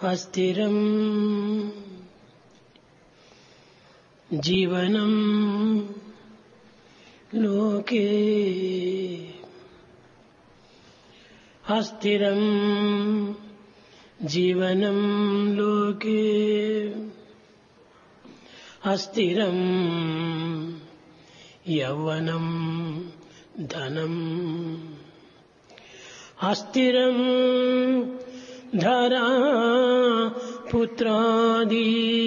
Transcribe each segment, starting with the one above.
అస్థిరం జీవనం లోకే అస్థిరం జీవనం లోకే అస్థిరం యౌవనం ధనం అస్థిరం ధరా పుత్రాది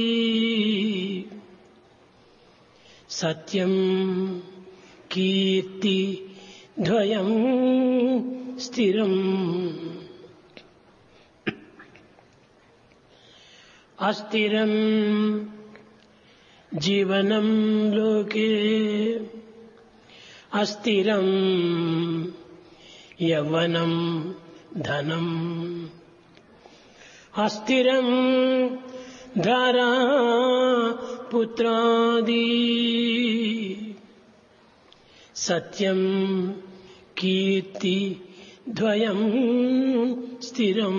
సత్యం కీర్తి ద్వయం స్థిరం అస్థిరం జీవనం లోకే అస్థిరం యవనం ధనం అస్థిరం ధారా పుత్రాది సత్యం కీర్తి ద్వయం స్థిరం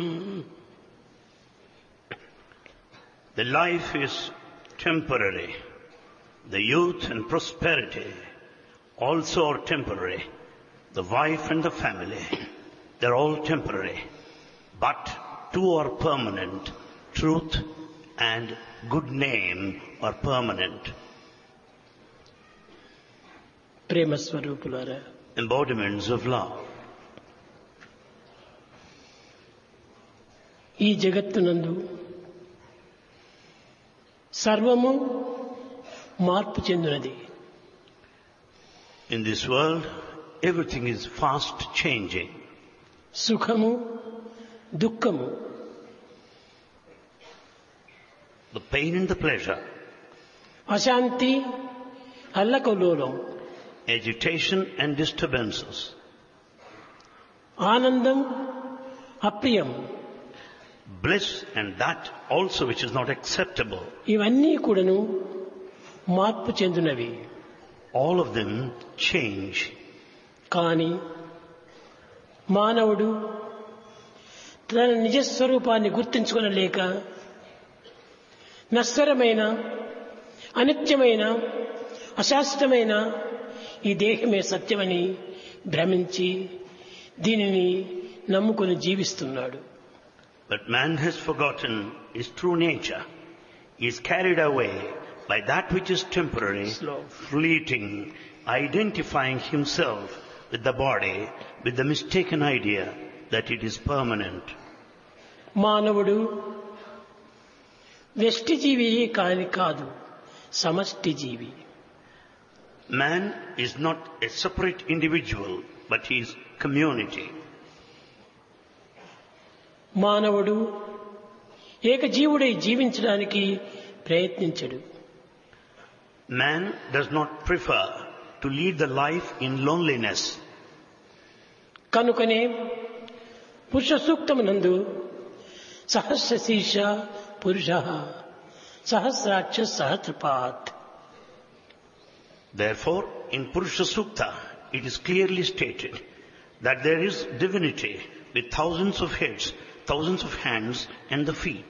The life is temporary. The youth and prosperity also are temporary. The wife and the family, they're all temporary. But two are permanent. Truth and good name are permanent. ప్రేమ స్వరూపులారా Embodiments of love. ఈ జగత్తునందు సర్వము మార్పు చెందినది In this world, everything is fast changing. సుఖము దుఃఖము The pain and the pleasure, అశాంతి అల్లకల్లోలం agitation and disturbances, ఆనందం అప్రియం bliss and that also which is not acceptable. ఇవన్నీ కూడాను మార్పు చెందినవి All of them change. కానీ మానవుడు తన నిజస్వరూపాన్ని గుర్తించుకొనలేక నశ్వరమైన అనిత్యమైన అశాశ్వతమైన ఈ దేహమే సత్యమని భ్రమించి దీనిని నమ్ముకొని జీవిస్తున్నాడు But man has forgotten his true nature. He is carried away by that which is temporary, Slow. fleeting, identifying himself with the body with the mistaken idea that it is permanent. మానవుడు వ్యష్టి జీవి కాని కాదు సమష్టి జీవి Man is not a separate individual, but he is community. మానవుడు ఏకజీవుడై జీవించడానికి ప్రయత్నించడు Man does not prefer to lead the life in loneliness. కనుకనే పురుష సూక్తమునందు సహస్ర శీర్ష పురుష సహస్రాక్ష సహస్రపాత్ Therefore, in Purusha Sukta, it is clearly stated that there is divinity with thousands of heads, thousands of hands and the feet.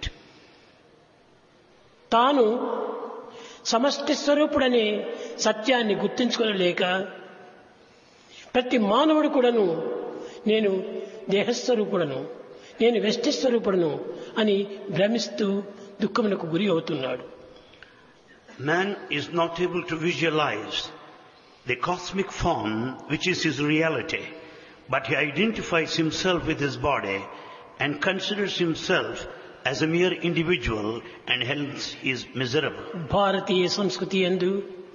తాను సమష్టి స్వరూపుడనే సత్యాన్ని గుర్తించుకోలేక ప్రతి మానవుడు కూడాను నేను దేహస్వరూపుడను నేను వ్యష్టి స్వరూపుడను అని భ్రమిస్తూ దుఃఖమునకు గురి అవుతున్నాడు Man is not able to visualize the cosmic form which is his reality, but he identifies himself with his body and considers himself as a mere individual and hence is miserable. భారతీయ సంస్కృతి ఎందు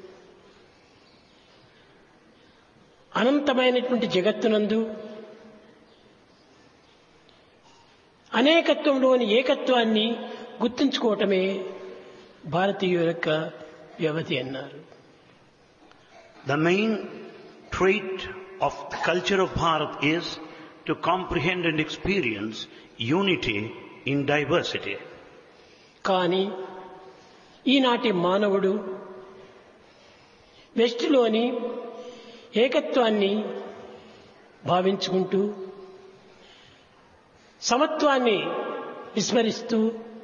అనంతమైనటువంటి జగత్తునందు అనేకత్వంలోని ఏకత్వాన్ని గుర్తుంచుకోవటమే భారతీయుల యొక్క వ్యవధి అన్నారు The main trait of the culture of Bharat is to comprehend and experience unity in diversity. కానీ ఈనాటి మానవుడు వెస్ట్లోని ఏకత్వాన్ని భావించుకుంటూ సమత్వాన్ని విస్మరిస్తూ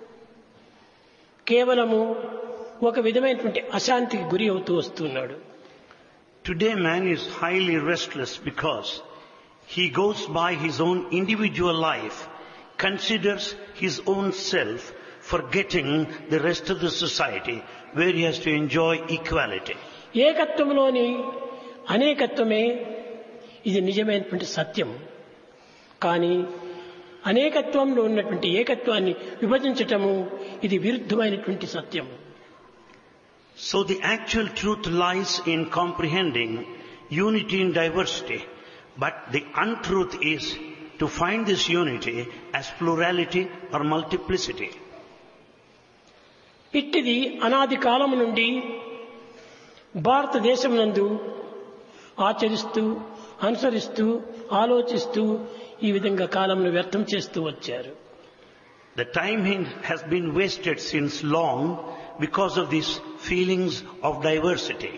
కేవలము ఒక విధమైనటువంటి అశాంతికి గురి అవుతూ వస్తున్నాడు Today man is highly restless because he goes by his own individual life, considers his own self, forgetting the rest of the society where he has to enjoy equality. ఏకత్వంలోని అనేకత్వమే ఇది నిజమైనటువంటి సత్యం కానీ అనేకత్వంలో ఉన్నటువంటి ఏకత్వాన్ని విభజించటము ఇది విరుద్ధమైనటువంటి సత్యం So the actual truth lies in comprehending unity in diversity, but the untruth is to find this unity as plurality or multiplicity. ఇట్టిది అనాది కాలము నుండి భారతదేశం నందు ఆచరిస్తూ అనుసరిస్తూ ఆలోచిస్తూ ఈ విధంగా కాలంను వ్యర్థం చేస్తూ వచ్చారు The time in- has been wasted since long because of these feelings of diversity.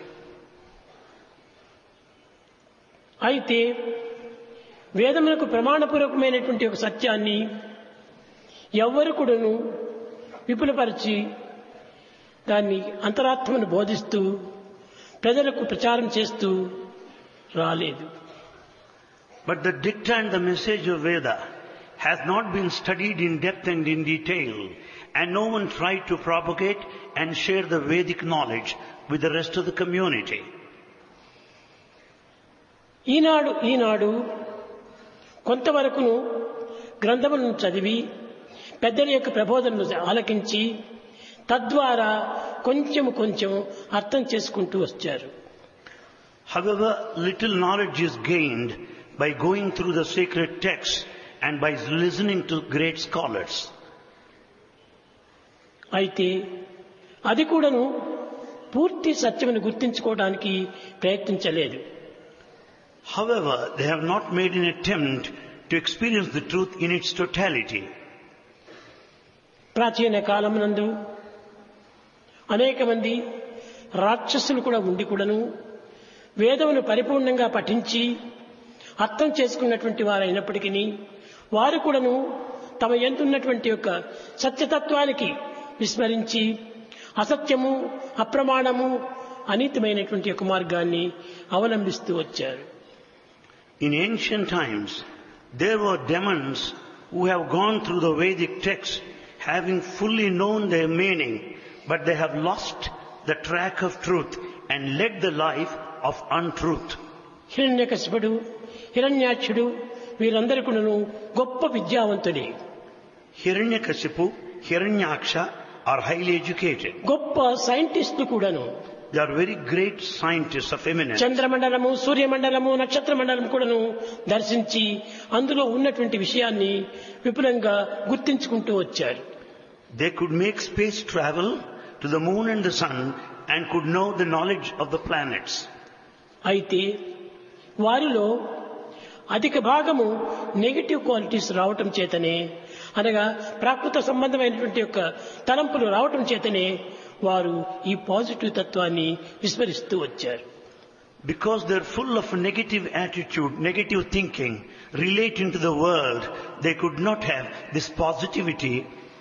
అయితే వేదములకు ప్రమాణపూర్వకమైనటువంటి ఒక సత్యాన్ని ఎవ్వరు కూడాను విపులపరిచి దాన్ని అంతరాత్మను బోధిస్తూ ప్రజలకు ప్రచారం చేస్తూ రాలేదు But the dicta and the message of Veda has not been studied in depth and in detail, and no one tried to propagate and share the Vedic knowledge with the rest of the community. ఈనాడు ఈనాడు కొంతవరకును గ్రంథములను చదివి పెద్దల యొక్క ప్రబోధనలు ఆలకించి తద్వారా కొంచెం కొంచెం అర్థం చేసుకుంటూ వచ్చారు However, little knowledge is gained by going through the sacred texts and by listening to great scholars. అయితే అది కూడాను పూర్తి సత్యమును గుర్తించుకోవడానికి ప్రయత్నించలేదు However, they have not made an attempt to experience the truth in its totality. ప్రాచీన కాలమునందు అనేక మంది రాక్షసులు కూడా ఉండి కూడాను వేదమును పరిపూర్ణంగా పఠించి అర్థం చేసుకున్నటువంటి వారైనప్పటికీ వారు కూడాను తమ ఎందున్నటువంటి యొక్క సత్యతత్వానికి విస్మరించి అసత్యము అప్రమాణము అనీతమైనటువంటి యొక్క మార్గాన్ని అవలంబిస్తూ వచ్చారు In ancient times, there were demons who have gone through the Vedic texts having fully known their meaning, but they have lost the track of truth and led the life of untruth. హిరణ్యకశిపుడు హిరణ్యాక్షుడు వీరందరూ కూడాను గొప్ప విద్యావంతుడే Hiranyakasipu, Hiranyaksha are highly educated. గొప్ప సైంటిస్టులు కూడాను They are very great scientists of eminence. చంద్రమండలము సూర్యమండలము నక్షత్ర మండలం కూడాను దర్శించి అందులో ఉన్నటువంటి విషయాన్ని విపులంగా గుర్తించుకుంటూ వచ్చారు They could make space travel to the moon and the sun and could know the knowledge of the planets. అయితే వారిలో అధిక భాగము నెగిటివ్ క్వాలిటీస్ రావటం చేతనే అనగా ప్రాకృత సంబంధమైనటువంటి యొక్క తలంపులు రావటం చేతనే వారు ఈ పాజిటివ్ తత్వాన్ని విస్మరిస్తూ వచ్చారు Because they're full of negative attitude, negative thinking relating to the world, they could not have this positivity.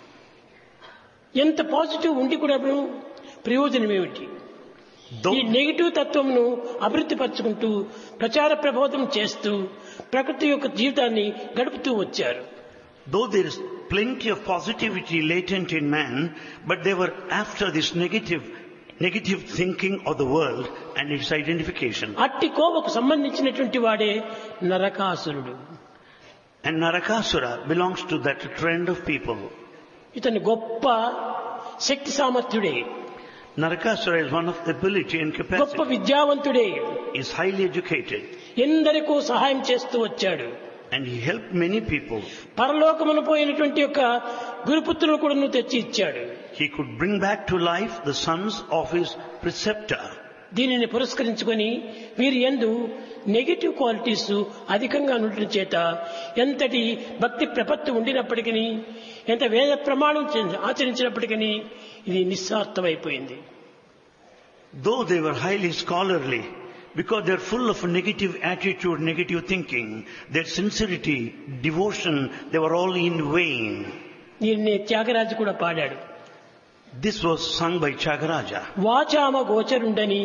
ఎంత పాజిటివ్ ఉండి కూడా ప్రయోజనం ఏమిటి Though, ఈ నెగిటివ్ తత్వమును అభివృద్ధి పరుచుకుంటూ ప్రచార ప్రబోధం చేస్తూ ప్రకృతి యొక్క జీవితాన్ని గడుపుతూ వచ్చారు though there is plenty of positivity latent in man, but they were after this negative, negative thinking of the world and its identification. అట్టి కోవకు సంబంధించినటువంటి వాడే నరకాసురుడు And Narakasura belongs to that trend of people. ఇతను గొప్ప శక్తి సామర్థ్యుడే Narakasura is one of the ability and గొప్ప capacity. విద్యావంతుడే is highly educated ఎందరికో సహాయం చేస్తూ వచ్చాడు and he helped many people. పరలోకమును పోయినటువంటి యొక్క గురుపుత్రులు కూడా తెచ్చి ఇచ్చాడు He could bring back to life the sons of his preceptor. దీనిని పురస్కరించుకొని వీరి ఎందు నెగిటివ్ క్వాలిటీస్ అధికంగా ఉండటం చేత ఎంతటి భక్తి ప్రపత్తి ఉండినప్పటికీ ఎంత వేద ప్రమాణం చే- ఆచరించినప్పటికీ ఇది నిస్సార్థమైపోయింది Though they were highly scholarly, because they're full of negative attitude, negative thinking, their sincerity, devotion, they were all in vain. దీన్ని త్యాగరాజు కూడా పాడాడు This was sung by Chagaraja. వాచామ గోచరుండని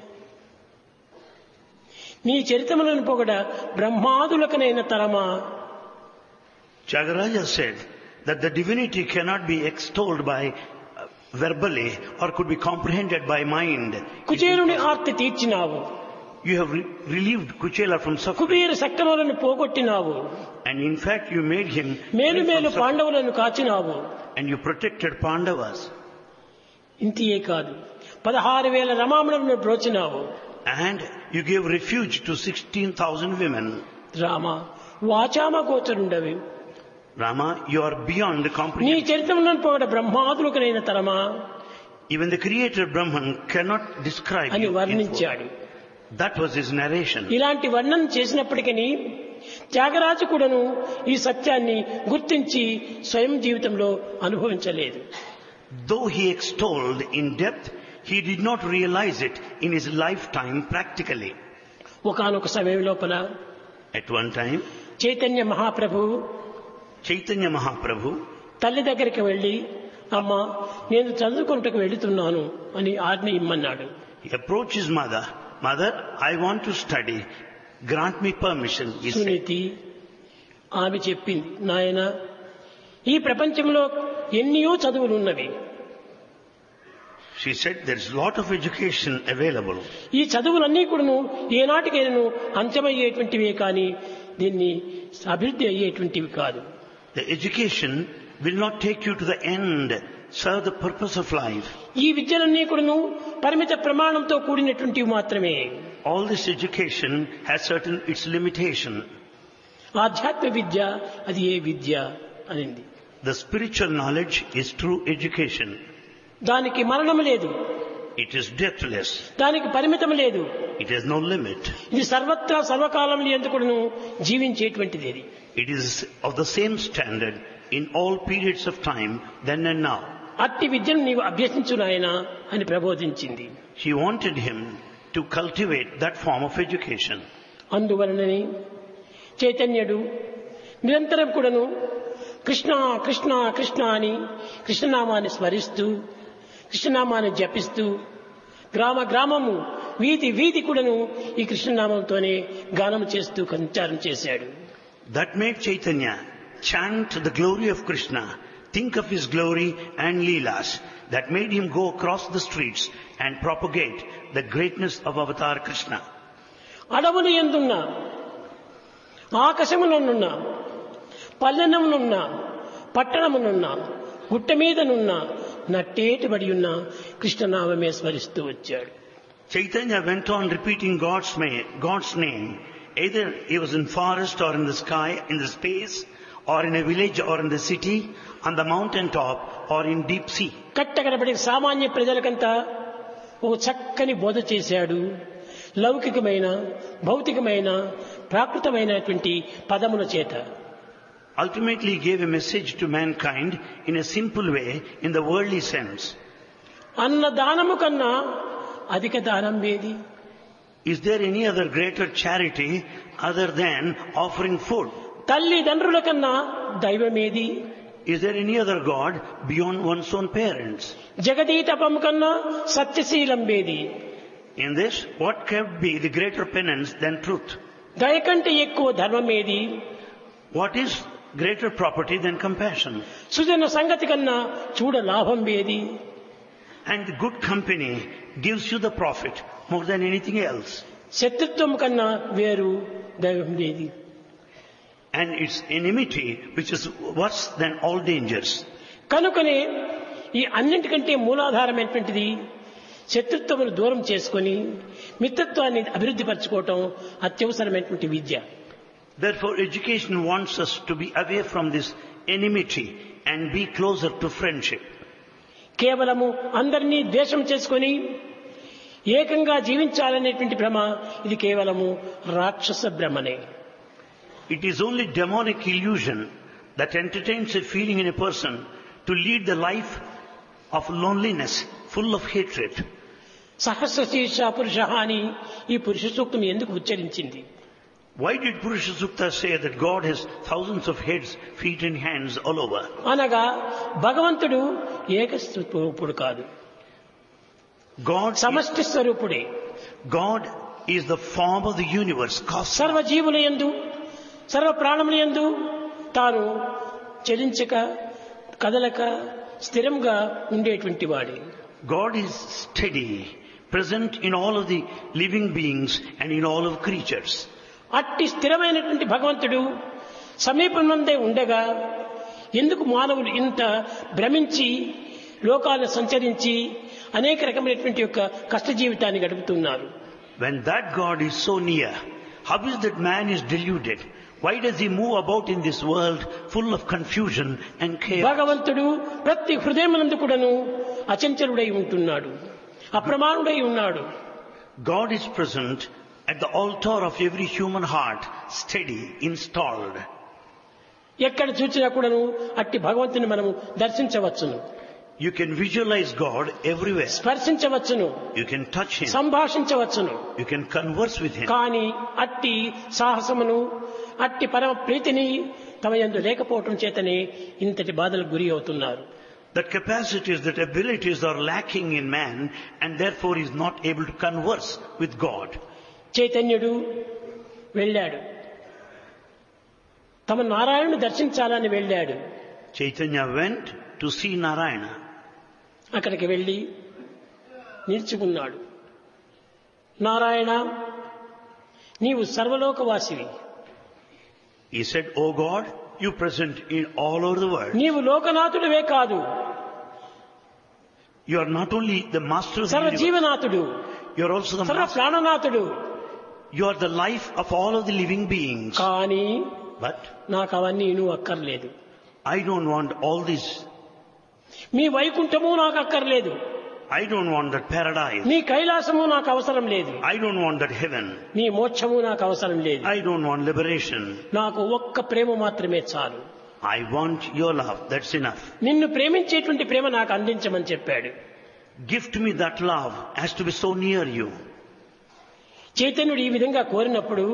నీ చరితములను పొగడ బ్రహ్మాదులకనైన తరమా Chagaraja said that the divinity cannot be extolled by uh, verbally or could be comprehended by mind. కుచేరుని Aarti తీర్చినావు You have re- relieved Kuchela from suffering Kubera సక్రములను పోగొట్టినావు and in fact you made him మేలు free from మేలు suffering. పాండవులను కాచినావు and you protected Pandavas ఇంతియే కాదు పదహారు వేల రమామణులను బ్రోచినావు and you gave refuge to 16,000 women. Rama వాచామ గోచరుండవి Rama, you are beyond the నీ comprehension. చరిత్రములను పొగడ బ్రహ్మాదులకనైన తరమా Even the creator Brahman cannot describe అని you. in full. వర్ణించాడు That was his narration. ఇలాంటి వర్ణన చేసినప్పటికీ త్యాగరాజు కూడాను ఈ సత్యాన్ని గుర్తించి స్వయం జీవితంలో అనుభవించలేదు Though he extolled in depth, he did not realize it in his lifetime practically. ఒకానొక సమయం లోపల At one time, Chaitanya Mahaprabhu Chaitanya Mahaprabhu తల్లి దగ్గరికి వెళ్లి అమ్మ నేను చదువుకుంటకు వెళుతున్నాను అని ఆజ్ఞ ఇమ్మన్నాడు he approached his mother. Mother, I want to study. Grant me permission, he said. Suniti ఆమె చెప్పింది నాయన ఈ ప్రపంచంలో ఎన్నో చదువులు ఉన్నవి She said there's a lot of education available. ఈ చదువులన్నీ కూడాను ఏనాటికైనాను అంత్యమయ్యేటువంటివే కానీ దీన్ని అభివృద్ధి అయ్యేటువంటివి కాదు The education will not take you to the end, serve the purpose of life. ఈ విద్యలన్నీ కూడాను పరిమిత ప్రమాణంతో కూడినటువంటివి మాత్రమే All this education has certain its limitation. ఆధ్యాత్మ విద్య అది ఏ విద్య అనింది The spiritual knowledge is true education. దానికి మరణం లేదు It is deathless. దానికి పరిమితం లేదు It has no limit. ఇది సర్వత్రా సర్వకాలంలో ఎందుకును జీవించేటువంటిది ఇది It is of the same standard in all periods of time, then and now. అట్టి విద్యను నీవు అభ్యసించు నాయనా అని ప్రబోధించింది She wanted him to cultivate that form of education. అందువలనని చైతన్యుడు నిరంతరం కూడాను కృష్ణ కృష్ణ కృష్ణ అని కృష్ణనామాన్ని స్మరిస్తూ కృష్ణనామాన్ని జపిస్తూ గ్రామ గ్రామము వీధి వీధి కూడాను ఈ కృష్ణనామంతోనే గానం చేస్తూ సంచారం చేశాడు That made Chaitanya chant the glory of Krishna, think of his glory and Leelas. That made him go across the streets and propagate the greatness of Avatar Krishna. అడవులు ఎందున్న ఆకాశములనున్న పల్లెనమునున్న పట్టణమునున్న గుట్ట మీదనున్న నట్టేటిబడి ఉన్న కృష్ణనామమే స్మరిస్తూ వచ్చాడు Chaitanya went on repeating God's, ma- God's name. Either he was in forest or in the sky, in the space, or in a village or in the city, on the mountain top or in deep sea. కట్టకడబడి సామాన్య ప్రజలకంతా ఓ చక్కని బోధ చేశాడు లౌకికమైన భౌతికమైన ప్రాకృతమైనటువంటి పదముల చేత Ultimately he gave a message to mankind in a simple way, in the worldly sense. అన్న దానము కన్నా అధిక దానం ఏది Is there any other greater charity other than offering food? తల్లిదండ్రుల కన్నా దైవమేది Is there any other God beyond one's own parents? జగదీతపం కన్నా సత్యశీలం వేది In this, what can be the greater penance than truth? దయ కంటే ఎక్కువ ధర్మమేది What is greater property than compassion? సుజన సంగతి కన్నా చూడ లాభం వేది And good company gives you the profit more than anything else. శత్రుత్వం కన్నా వేరు దైవం లేదు And it's enmity which is worse than all dangers. కనుకనే ఈ అన్నింటికంటే మూలాధారమైనటువంటిది శత్రుత్వమును దూరం చేసుకొని మిత్రత్వాన్ని అభివృద్ధి పరచుకోవటం అత్యవసరమైనటువంటి విద్య Therefore, education wants us to be away from this enmity and be closer to friendship. కేవలము అందరినీ ద్వేషం చేసుకొని ఏకంగా జీవించాలనేటువంటి భ్రమ ఇది కేవలము రాక్షస భ్రమనే It is only demonic illusion that entertains a feeling in a person to lead the life of loneliness, full of hatred. సహస్ర శీర్ష పురుష అని ఈ పురుష సూక్తం ఎందుకు ఉచ్చరించింది Why did Purusha Sukta say that God has thousands of heads, feet and hands all over? అనగా భగవంతుడు ఏకస్వరూపుడు కాదు God, సమష్టి స్వరూపుడే God is the form of the universe, cosmos. సర్వ జీవుల యందు సర్వ ప్రాణముల యందు తాను చలించక కదలక స్థిరంగా ఉండేటువంటి వాడే God is steady, present in all of the living beings and in all of creatures. అట్టి స్థిరమైనటువంటి భగవంతుడు సమీపంలోనే ఉండగా ఎందుకు మానవులు ఇంత భ్రమించి లోకాలను సంచరించి అనేక రకమైనటువంటి యొక్క కష్ట జీవితాన్ని గడుపుతున్నారు When that God is so near, how is that man is deluded? Why does he move about in this world full of confusion and chaos? భగవంతుడు ప్రతి హృదయమునందు కూడాను అచంచలుడై ఉంటున్నాడు అప్రమాణుడై ఉన్నాడు God is present at the altar of every human heart, steady, installed. ఎక్కడ చూసినా కూడాను అట్టి భగవంతుని మనము దర్శించవచ్చును You can visualize God everywhere. స్పర్శించవచ్చును You can touch Him. సంభాషించవచ్చును You can converse with Him. కానీ అట్టి సాహసమును అట్టి పరమ ప్రీతిని తమ యందు లేకపోవటం చేతనే ఇంతటి బాధలకు గురి అవుతున్నారు That capacities, that abilities are lacking in man and therefore is not able to converse with God. చైతన్యుడు వెళ్ళాడు తమ నారాయణుని దర్శించాలని వెళ్ళాడు Chaitanya went to see Narayana. అక్కడికి వెళ్ళి నిల్చుకున్నాడు నారాయణ నీవు సర్వలోకవాసివి He said, Oh God, you present in all over the world. నీవు లోకనాథుడివే కాదు You are not only the master of the సర్వ universe, జీవనాథుడు you are also the సర్వ master. ప్రాణనాథుడు You are the life of all of the living beings. కానీ But నాకు అవన్నీ నువ్వు అక్కర్లేదు I don't want all this. మీ వైకుంఠము నాకు అక్కర్లేదు I don't want that paradise. నీ కైలాసము నాకు అవసరం లేదు I don't want that heaven. నీ మోక్షము నాకు అవసరం లేదు I don't want liberation. నాకు ఒక్క ప్రేమ మాత్రమే చాలు I want your love. That's enough. నిన్ను ప్రేమించేటువంటి ప్రేమ నాకు అందించమని చెప్పాడు Gift me that love has to be so near you. చైతన్యుడు ఈ విధంగా కోరినప్పుడు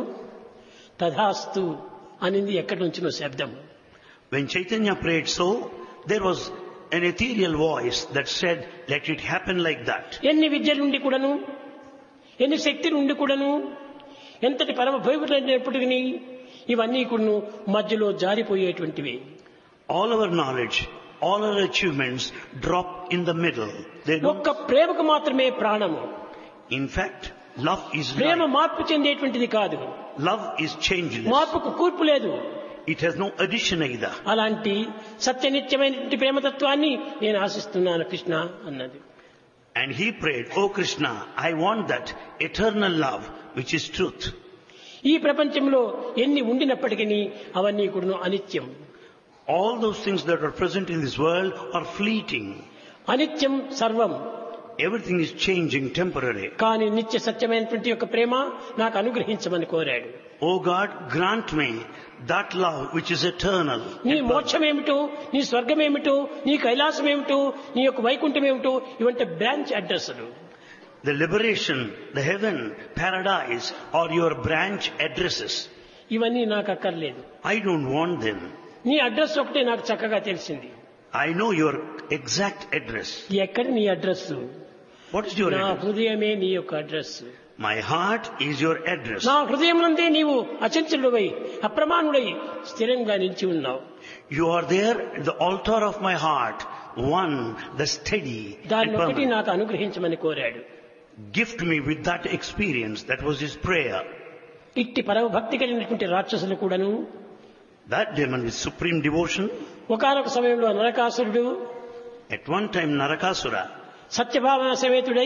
తథాస్తు అనింది ఎక్కడి నుంచినో శబ్దం When Chaitanya prayed so, there was an ethereal voice that said, let it happen like that. ఎన్ని విద్యలుండి కూడాను ఎన్ని శక్తి నుండి కూడాను ఎంతటి పరమ భయపడినప్పటికీ ఇవన్నీ కూడాను మధ్యలో జారిపోయేటువంటివి All our knowledge, all our achievements drop in the middle. They don't, ఒక్క ప్రేమకు మాత్రమే ప్రాణము in fact, love is Prema life. మార్పు చెందేటువంటిది కాదు Love is changeless. మార్పుకు కూర్పు లేదు It has no addition either. అలాంటి సత్యనిత్యమైనటువంటి ప్రేమతత్వాన్ని నేను ఆశిస్తున్నాను కృష్ణ అన్నది And he prayed, Oh Krishna, I want that eternal love which is truth. ఈ ప్రపంచంలో ఎన్ని ఉండినప్పటికీ అవన్నీ కూడా అనిత్యం All those things that are present in this world are fleeting. అనిత్యం సర్వం Everything is changing, temporary. కానీ నిత్య సత్యమైనటువంటి యొక్క ప్రేమ నాకు అనుగ్రహించమని కోరాడు Oh God, grant me that love which is eternal. నీ మోక్షం ఏమిటో నీ స్వర్గం ఏమిటో నీ కైలాసం ఏమిటో నీ యొక్క వైకుంఠం ఏమిటో ఇవంటే బ్రాంచ్ అడ్రస్లు The liberation, the heaven, paradise are your branch addresses. ఇవన్నీ నాకు అక్కర్లేదు I don't want them. నీ అడ్రస్ ఒకటే నాకు చక్కగా తెలిసింది I know your exact address. ఎక్కడ నీ అడ్రస్ What is your నా address? హృదయమే నీ యొక్క address My heart is your address. నా హృదయం నందే నీవు అచంచలుడై అప్రమాణుడై స్థిరంగా నిలిచి ఉన్నావు You are there at the altar of my heart, one, the steady and దాన్ని ఒకటి permanent. నాకు అనుగ్రహించమని కోరాడు Gift me with that experience. That was his prayer. ఇట్టి పరమ భక్తి కలిగినటువంటి రాక్షసులు కూడాను That demon with supreme devotion, ఒకనొక సమయంలో నరకాసురుడు at one time Narakasura, సత్యభావన సమేతుడై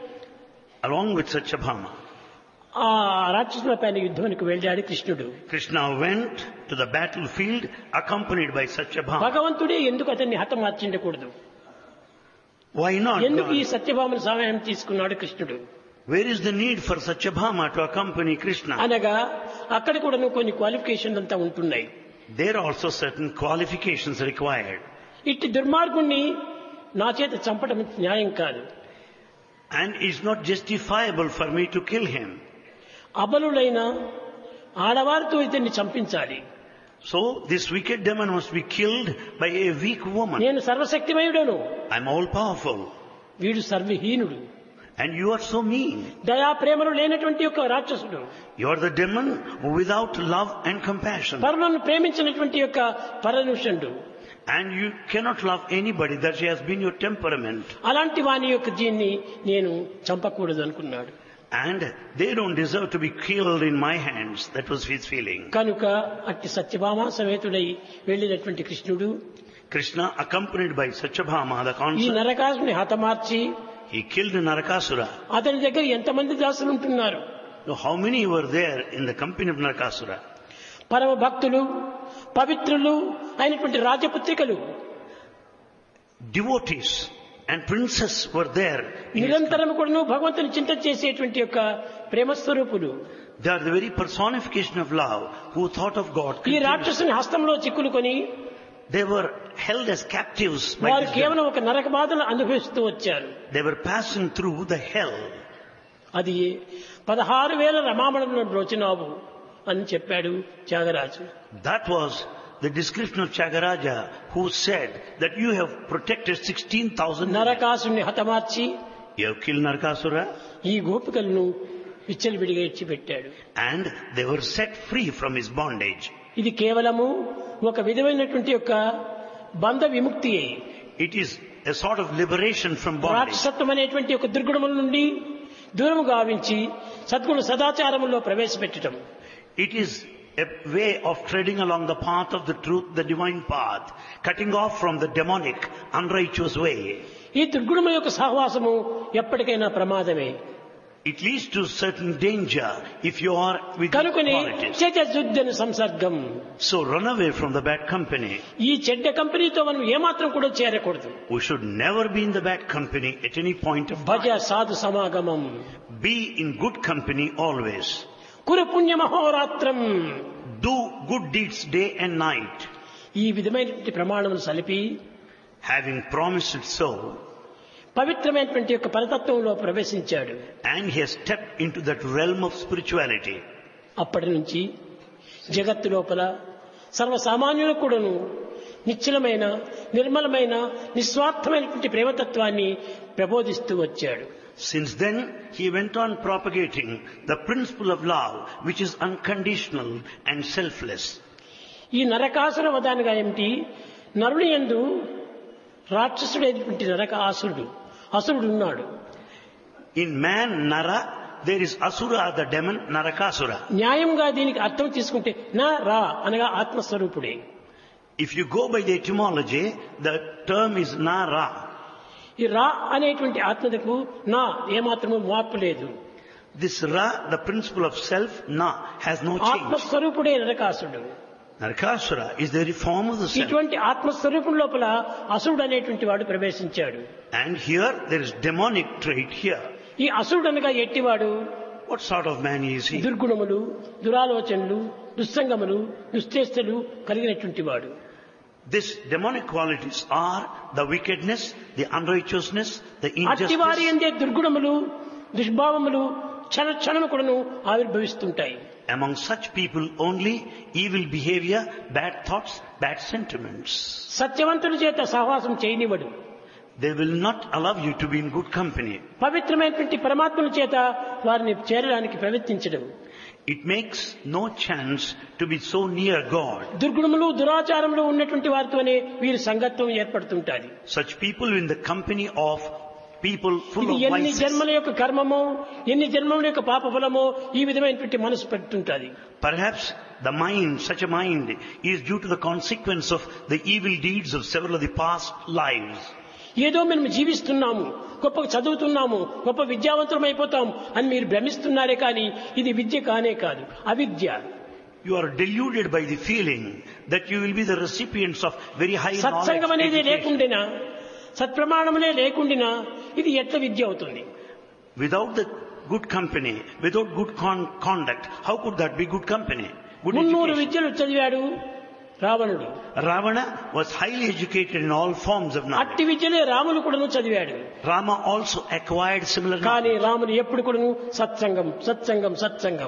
along with Satyabhama, ఆ రాక్షసుల పైన యుద్ధానికి వెళ్ళాడు కృష్ణుడు Krishna went to the battlefield accompanied by Satyabhama. భగవంతుడే ఎందుకు అతన్ని హతమార్చిండకూడదు Why not? ఎందుకు ఈ God? సత్యభామను సహాయం తీసుకున్నాడు కృష్ణుడు Where is the need for Satyabhama to accompany Krishna? అనగా అక్కడ కూడాను కొన్ని క్వాలిఫికేషన్లు అంతా ఉంటున్నాయి There are also certain qualifications required. ఇట్టి దుర్మార్గుణ్ణి నా చేత చంపడం న్యాయం కాదు And it's not justifiable for me to kill him. అబలుడైన ఆడవారితో ఇతన్ని చంపించాలి So this wicked demon must be killed by a weak woman. నేను సర్వశక్తిమయుడను I'm all powerful. వీడు సర్వహీనుడు And you are so mean. దయా ప్రేమలు లేనటువంటి ఒక రాక్షసుడు You are the demon without love and compassion. పరులను ప్రేమించినటువంటి యొక్క పరనుషుడు And you cannot love anybody. That has been your temperament. అలాంటి వాని యొక్క దీన్ని నేను చంపకూడదు అనుకున్నాడు And they don't deserve to be killed in my hands. That was his feeling. కనుక అట్టి సత్యభామ సమేతుడై వెళ్ళినటువంటి కృష్ణుడు Krishna, accompanied by Satyabhama, the ఈ consort, నరకాసుని హతమార్చి he killed Narakasura. అతని దగ్గర ఎంతమంది దాసులు ఉంటున్నారు Now, how many were there in the company of Narakasura? పరమ భక్తులు పవిత్రులు అయినటువంటి రాజపుత్రికలు Devotees and princes were there. in his నిరంతరం కూడాను భగవంతుని చింత చేసేటువంటి యొక్క ప్రేమస్వరూపులు They are the very personification of love who thought of God. ఈ continuously. రాక్షసుని హస్తంలో చిక్కులుకొని They were held as captives by వారు this కేవలం ఒక నరక బాధలు అనుభవిస్తూ వచ్చారు devil. They were passing through the hell. అది పదహారు వేల రమామణులను బ్రోచినావు అని చెప్పాడు Tyagaraju That was the description of Chagaraja who said that you have protected 16,000. నరకాసుని హతమార్చి You have killed Narakasura ఈ గోపికలను విచ్చలవిడిగా ఇచ్చిపెట్టాడు and they were set free from his bondage. ఇది కేవలము ఒక విధమైనటువంటి యొక్క బంధ విముక్తి It is a sort of liberation from bondage. రాక్షసత్వం అనేటువంటి ఒక దుర్గుణముల నుండి దూరము గావించి సద్గుణ సదాచారములో ప్రవేశపెట్టడం It is a way of treading along the path of the truth, the divine path, cutting off from the demonic, unrighteous way. ఈ దుర్గుణముల యొక్క సహవాసము ఎప్పటికైనా ప్రమాదమే It leads to certain danger if you are with కనుకొని qualities. చతుర్జన సంసర్గం So run away from the bad company. ఈ చెడ్డ కంపెనీతో మనం ఏమాత్రం కూడా చేరకూడదు We should never be in the bad company at any point of భజ time. సాధు సమాగమం Be in good company always. Kuru పుణ్యమహోరాత్రం Do good deeds day and night. ఈ విధమైనటువంటి ప్రమాణములు సలిపి Having promised it so, పవిత్రమైనటువంటి యొక్క పరతత్వంలో ప్రవేశించాడు and he has stepped into that realm of spirituality. అప్పటి నుంచి జగత్తు లోపల సర్వసామాన్యులకు కూడాను నిశ్చలమైన నిర్మలమైన నిస్వార్థమైనటువంటి ప్రేమతత్వాన్ని ప్రబోధిస్తూ వచ్చాడు Since then, he went on propagating the principle of love, which is unconditional and selfless. ఈ నరకాసుర వదానగా ఏమిటి నరుని ఎందు రాక్షసుడైనటువంటి నరక ఆసురుడు అసురుడు ఉన్నాడు In man, Nara, there is Asura, the demon, Narakasura. న్యాయంగా దీనికి అర్థం తీసుకుంటే నా రా అనగా ఆత్మస్వరూపుడే If you go by the etymology, the term is Nara. ఈ రా అనేటువంటి ఆత్మకు నా ఏమాత్రము మార్పు లేదు This Ra, the principle of self, Na, has no change. ఆత్మస్వరూపుడే నరకాసురుడు Narakasura is the very form of the self. ఇటువంటి ఆత్మస్వరూపం లోపల అసురుడు అనేటువంటి వాడు ప్రవేశించాడు And here, there is demonic trait here. ఈ అసురుడు అనగా ఎట్టివాడు What sort of man is he? దుర్గుణములు దురాలోచనలు దుస్సంగములు దుశ్చేష్టలు కలిగినటువంటి వాడు These demonic qualities are the wickedness, the unrighteousness, the అట్టివారి injustice. ఎందే దుర్గుణములు దుష్భావములు క్షణ క్షణము కూడాను ఆవిర్భవిస్తుంటాయి Among such people only evil behavior, bad thoughts, bad sentiments. సత్యవంతుల చేత సహవాసం చేయనివ్వడు They will not allow you to be in good company. పవిత్రమైనటువంటి పరమాత్మల చేత వారిని చేరడానికి ప్రయత్నించడం It makes no chance to be so near God. దుర్గుణములు దురాచారములు ఉన్నటువంటి వారితోనే వీరి సంగత్వం ఏర్పడుతుంటాది Such people in the company of people full ఇది of ఎన్ని vices. జన్మల యొక్క కర్మమో ఎన్ని జన్మల యొక్క పాప ఫలమో ఈ విధమైనటువంటి మనసు పెడుతుంటాది Perhaps the mind, such a mind, is due to the consequence of the evil deeds of several of the past lives. ఏదో మేము జీవిస్తున్నాము గొప్ప చదువుతున్నాము గొప్ప విద్యావంతులం అయిపోతాం అని మీరు భ్రమిస్తున్నారే కానీ ఇది విద్య కానే కాదు అవిద్య You are deluded by the feeling that you will be the recipients of very high సత్సంగం knowledge. అనేది education. లేకుండినా సత్ప్రమాణములే లేకుండినా ఇది ఎట్ల విద్య అవుతుంది Without the good company, without good con- conduct, how could that be good company? Good Munnuru education. విద్యలు చదివాడు రావణుడు Ravana was highly educated in all forms of knowledge. అట్టి విద్యలే రాములు కూడాను చదివాడు Rama also acquired similar కానీ knowledge. రాముడు ఎప్పుడు కూడాను సత్సంగం సత్సంగం సత్సంగం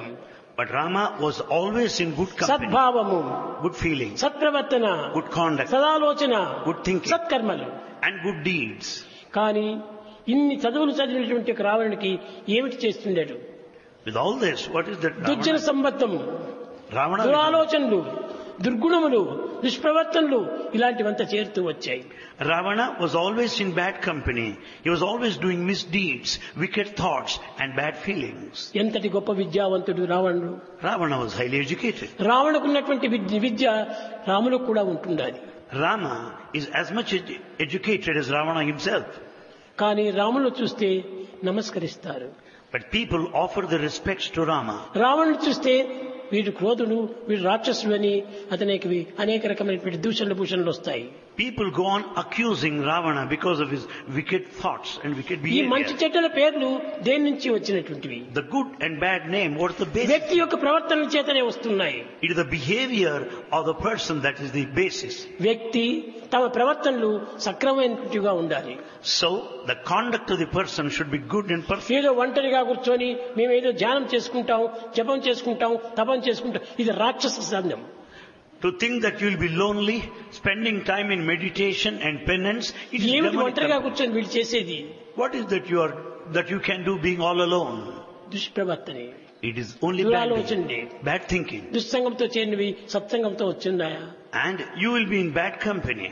But Rama was always in good company, సద్భావము good feelings, సత్ప్రవర్తన good conduct, సదాలోచన Good thinking. సత్కర్మలు and good deeds. కానీ ఇన్ని చదువులు చదివినటువంటి ఒక రావణుడికి ఏమిటి చేస్తుండేడు With all this, what is that దుర్జన Ravana? సంబద్ధం Ravana దురాలోచనలు దుర్గుణములు దుష్ప్రవర్తనలు ఇలాంటివంతా చేరుతూ వచ్చాయి Ravana was always in bad company. He was always doing misdeeds, wicked thoughts, and bad feelings. ఎంతటి గొప్ప విద్యావంతుడు రావణుడు Ravana was highly educated. రావణకున్నటువంటి విద్య విద్య రాములకు కూడా ఉంటుండాలి Rama is as much ed- educated as Ravana himself. కానీ రామును చూస్తే నమస్కరిస్తారు But people offer the respects to Rama. రావణుని చూస్తే వీడు క్రోధుడు వీడు రాక్షసుడు అని అతనికి అనేక రకమైనటువంటి దూషణలు భూషణలు వస్తాయి People go on accusing Ravana because of his wicked thoughts and wicked ఈ మంచి behavior. చెడ్డల పేర్లు దేని నుంచి వచ్చినటువంటివి The good and bad name, what's the basis? వ్యక్తి యొక్క ప్రవర్తన చేతనే వస్తున్నాయి It is the behavior of the person that is the basis. వ్యక్తి తమ ప్రవర్తనలు సక్రమైనట్టుగా ఉండాలి So, the conduct of the person should be good and perfect. ఏదో ఒంటరిగా కూర్చొని మేము ఏదో ధ్యానం చేసుకుంటాం జపం చేసుకుంటాం తపం చేసుకుంటాం ఇది రాక్షస సందం To think that you will be lonely, spending time in meditation and penance, it is ఏమిటి demonic ఒంటరిగా company. కూర్చొని వీళ్ళు చేసేది What is that you are, that you can do being all alone? దుష్ప్రవర్తనే It is only bad, దురాలోచనలే behavior, bad thinking. దుస్సంగంతో చేరినవి సత్సంగంతో వచ్చిన్నాయా And you will be in bad company.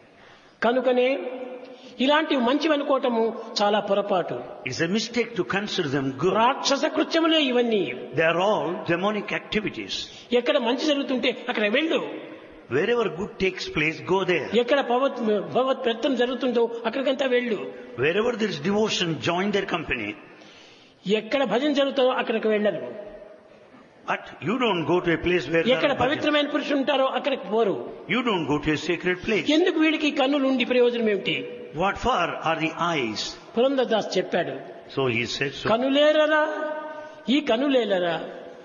కనుకనే ఇలాంటివి మంచివి అనుకోవటము చాలా పొరపాటు It's a mistake to consider them good. రాక్షస కృత్యములే ఇవన్నీ They are all demonic activities. ఎక్కడ మంచి జరుగుతుంటే అక్కడ వెళ్ళు Wherever good takes place, go there. ఎక్కడ భగవత్ భగవత్ ప్రయత్నం జరుగుతుందో అక్కడికంతా వెళ్ళు Wherever there is devotion, join their company. ఎక్కడ భజన జరుగుతుందో అక్కడికి వెళ్ళరు But you don't go to a place where there ఎక్కడ are bhajans. పవిత్రమైన పురుషులు ఉంటారో అక్కడికి పోరు You don't go to a sacred place. ఎందుకు వీడికి కన్నులు ఉండి ప్రయోజనం ఏమిటి What for are the eyes? పురంధదాస్ చెప్పాడు So he said so. కనులేరరా ఈ కనులేలరా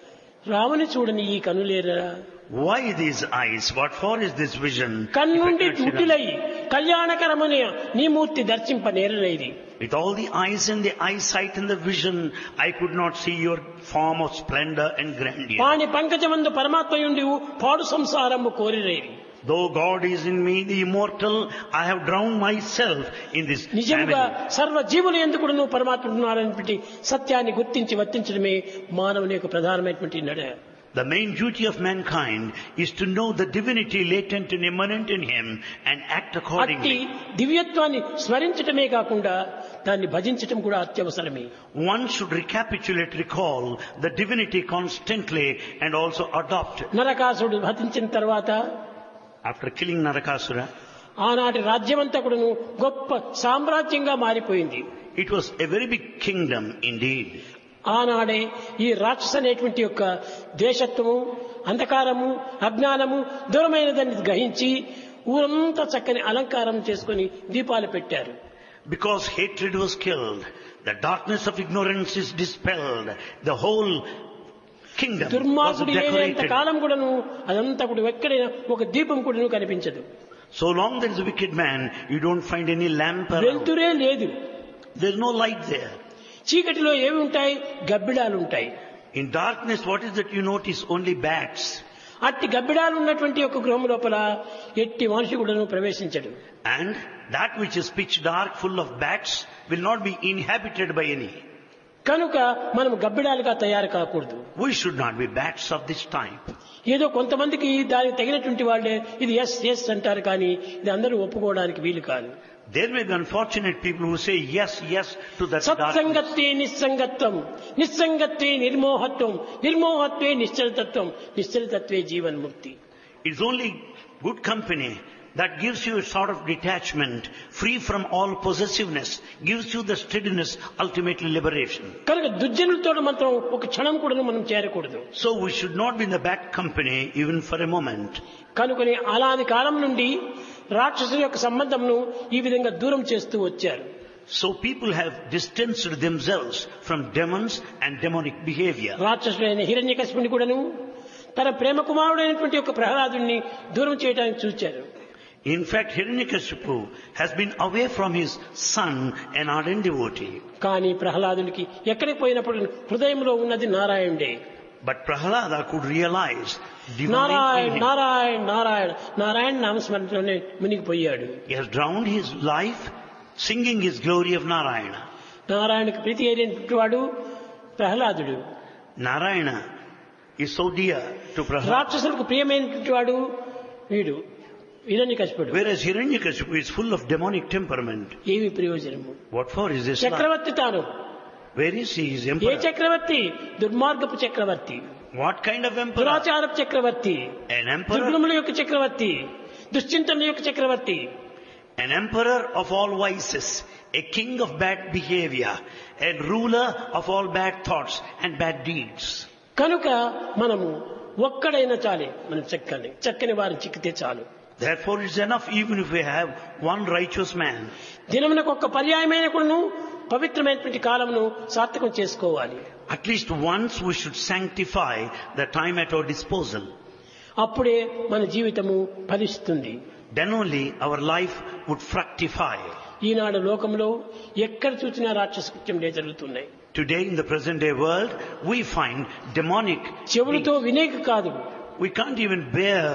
రాముని చూడని ఈ కనులేరరా Why these eyes? What for is this vision? కన్నుండి If I consider- ముట్టిలై కళ్యాణకరముని నీ మూర్తి దర్శింప నేరలేది With all the eyes and the eyesight and the vision, I could not see your form of splendor and grandeur. వాణి పంకజమందు పరమాత్మయుండి పాడు సంసారము కోరిరేది Though God is in me, the immortal, I have drowned myself in this నిజముగా family. సర్వ జీవులు ఎందుకు నువ్వు పరమాత్మ ఉన్నారనేటువంటి సత్యాన్ని గుర్తించి వర్తించడమే మానవుని యొక్క ప్రధానమైనటువంటి నడ The main duty of mankind is to know the divinity latent and immanent in him and act అట్టి accordingly. దివ్యత్వాన్ని స్మరించటమే కాకుండా దాన్ని భజించటం కూడా అత్యవసరమే One should recapitulate, recall the divinity constantly and also adopt. నరకాసుడు భజించిన తర్వాత After killing Narakasura, ఆనాటి రాజ్యమంతా కూడాను గొప్ప సామ్రాజ్యంగా మారిపోయింది it was a very big kingdom indeed. ఆనాడే ఈ రాక్షస అనేటువంటి యొక్క దేశత్వము అంధకారము అజ్ఞానము దూరమైనదని గ్రహించి ఊరంతా చక్కని అలంకారం చేసుకొని దీపాలు పెట్టారు Because hatred was killed, the darkness of ignorance is dispelled, the whole kingdom was దుర్మార్గుడు లేనంత decorated. కాలం కూడాను అదంతా కూడా ఎక్కడైనా ఒక దీపం కూడాను కనిపించదు So long there is a wicked man, you don't find any lamp around. వెలుతురే లేదు There is no light there. చీకటిలో ఏమి ఉంటాయి గబ్బిడాలు ఉంటాయి In darkness, what is that you notice? Only bats. అట్టి గబ్బిడాలు ఉన్నటువంటి ఒక గృహం లోపల ఎట్టి మనిషి కూడాను ప్రవేశించడు And that which is pitch dark, full of bats, will not be inhabited by any. కనుక మనం గబ్బిడాలుగా తయారు కాకూడదు We should not be bats of this type. ఏదో కొంతమందికి దానికి తగినటువంటి వాళ్ళే ఇది ఎస్ ఎస్ అంటారు కానీ ఇది అందరూ ఒప్పుకోవడానికి వీలు కాదు There may be unfortunate people who say yes, yes to that darkness. సత్సంగత్వే నిస్సంగత్వం నిస్సంగత్వే నిర్మోహత్వం నిర్మోహత్వే నిశ్చలతత్వం నిశ్చలతత్వే జీవన్ముక్తి It's only good company that gives you a sort of detachment, free from all possessiveness, gives you the steadiness, ultimately liberation. కనుక దుర్జనులతో మాత్రం ఒక క్షణం కూడా మనం చేరకూడదు So we should not be in the bad company even for a moment. కనుకని అలాది కాలం నుండి రాక్షసుల యొక్క సంబంధంను ఈ విధంగా దూరం చేస్తూ వచ్చారు So people have distanced themselves from demons and demonic behavior. రాక్షసుడైన హిరణ్యకశిపుని కూడాను తన ప్రేమ కుమారుడైనటువంటి యొక్క ప్రహ్లాదుని దూరం చేయడానికి చూచారు In fact, Hiranyakashipu has been away from his son, an ardent devotee. కానీ ప్రహ్లాదునికి ఎక్కడికి పోయినప్పుడు హృదయంలో ఉన్నది నారాయణుడే But Prahlada could realize divine Narayana in him. Narayana Narayana Narayana నామస్మరణలోనే మునిగిపోయాడు He has drowned his life singing his glory of Narayana. నారాయణకు ప్రీతి అయినటువంటి వాడు ప్రహ్లాదుడు Narayana is so dear to Prahlada. రాక్షసులకు ప్రియమైనటువంటి వాడు వీడు హిరణ్యకశిపుడు Whereas Hiranyakashipu is full of demonic temperament. ఏమి ప్రయోజనము What for is this life? చక్రవర్తి తాను Where is he? He is A emperor. చక్రవర్తి దుర్మార్గపు చక్రవర్తి What kind of emperor? దురాచారపు Chakravarthi An emperor, దుర్గుణముల యొక్క చక్రవర్తి దుశ్చింతనల యొక్క చక్రవర్తి an emperor of all vices, a king of bad behavior, a ruler of all bad thoughts and bad deeds. కనుక మనము ఒక్కడైనా చాలే మనం చక్కని చక్కని వారిని చిక్కితే చాలు Therefore it's enough even if we have one righteous man. దినమునకు ఒక్క పర్యాయమైన కూడాను పవిత్రమైనటువంటి కాలమును సార్థకం చేసుకోవాలి At least once we should sanctify the time at our disposal. అప్పుడే మన జీవితము ఫలిస్తుంది Then only our life would fructify. ఈనాడు లోకంలో ఎక్కడ చూసినా రాక్షస కృత్యములే జరుగుతున్నాయి Today in the present day world, we find demonic. చెవులతో వినేక కాదు We can't even bear.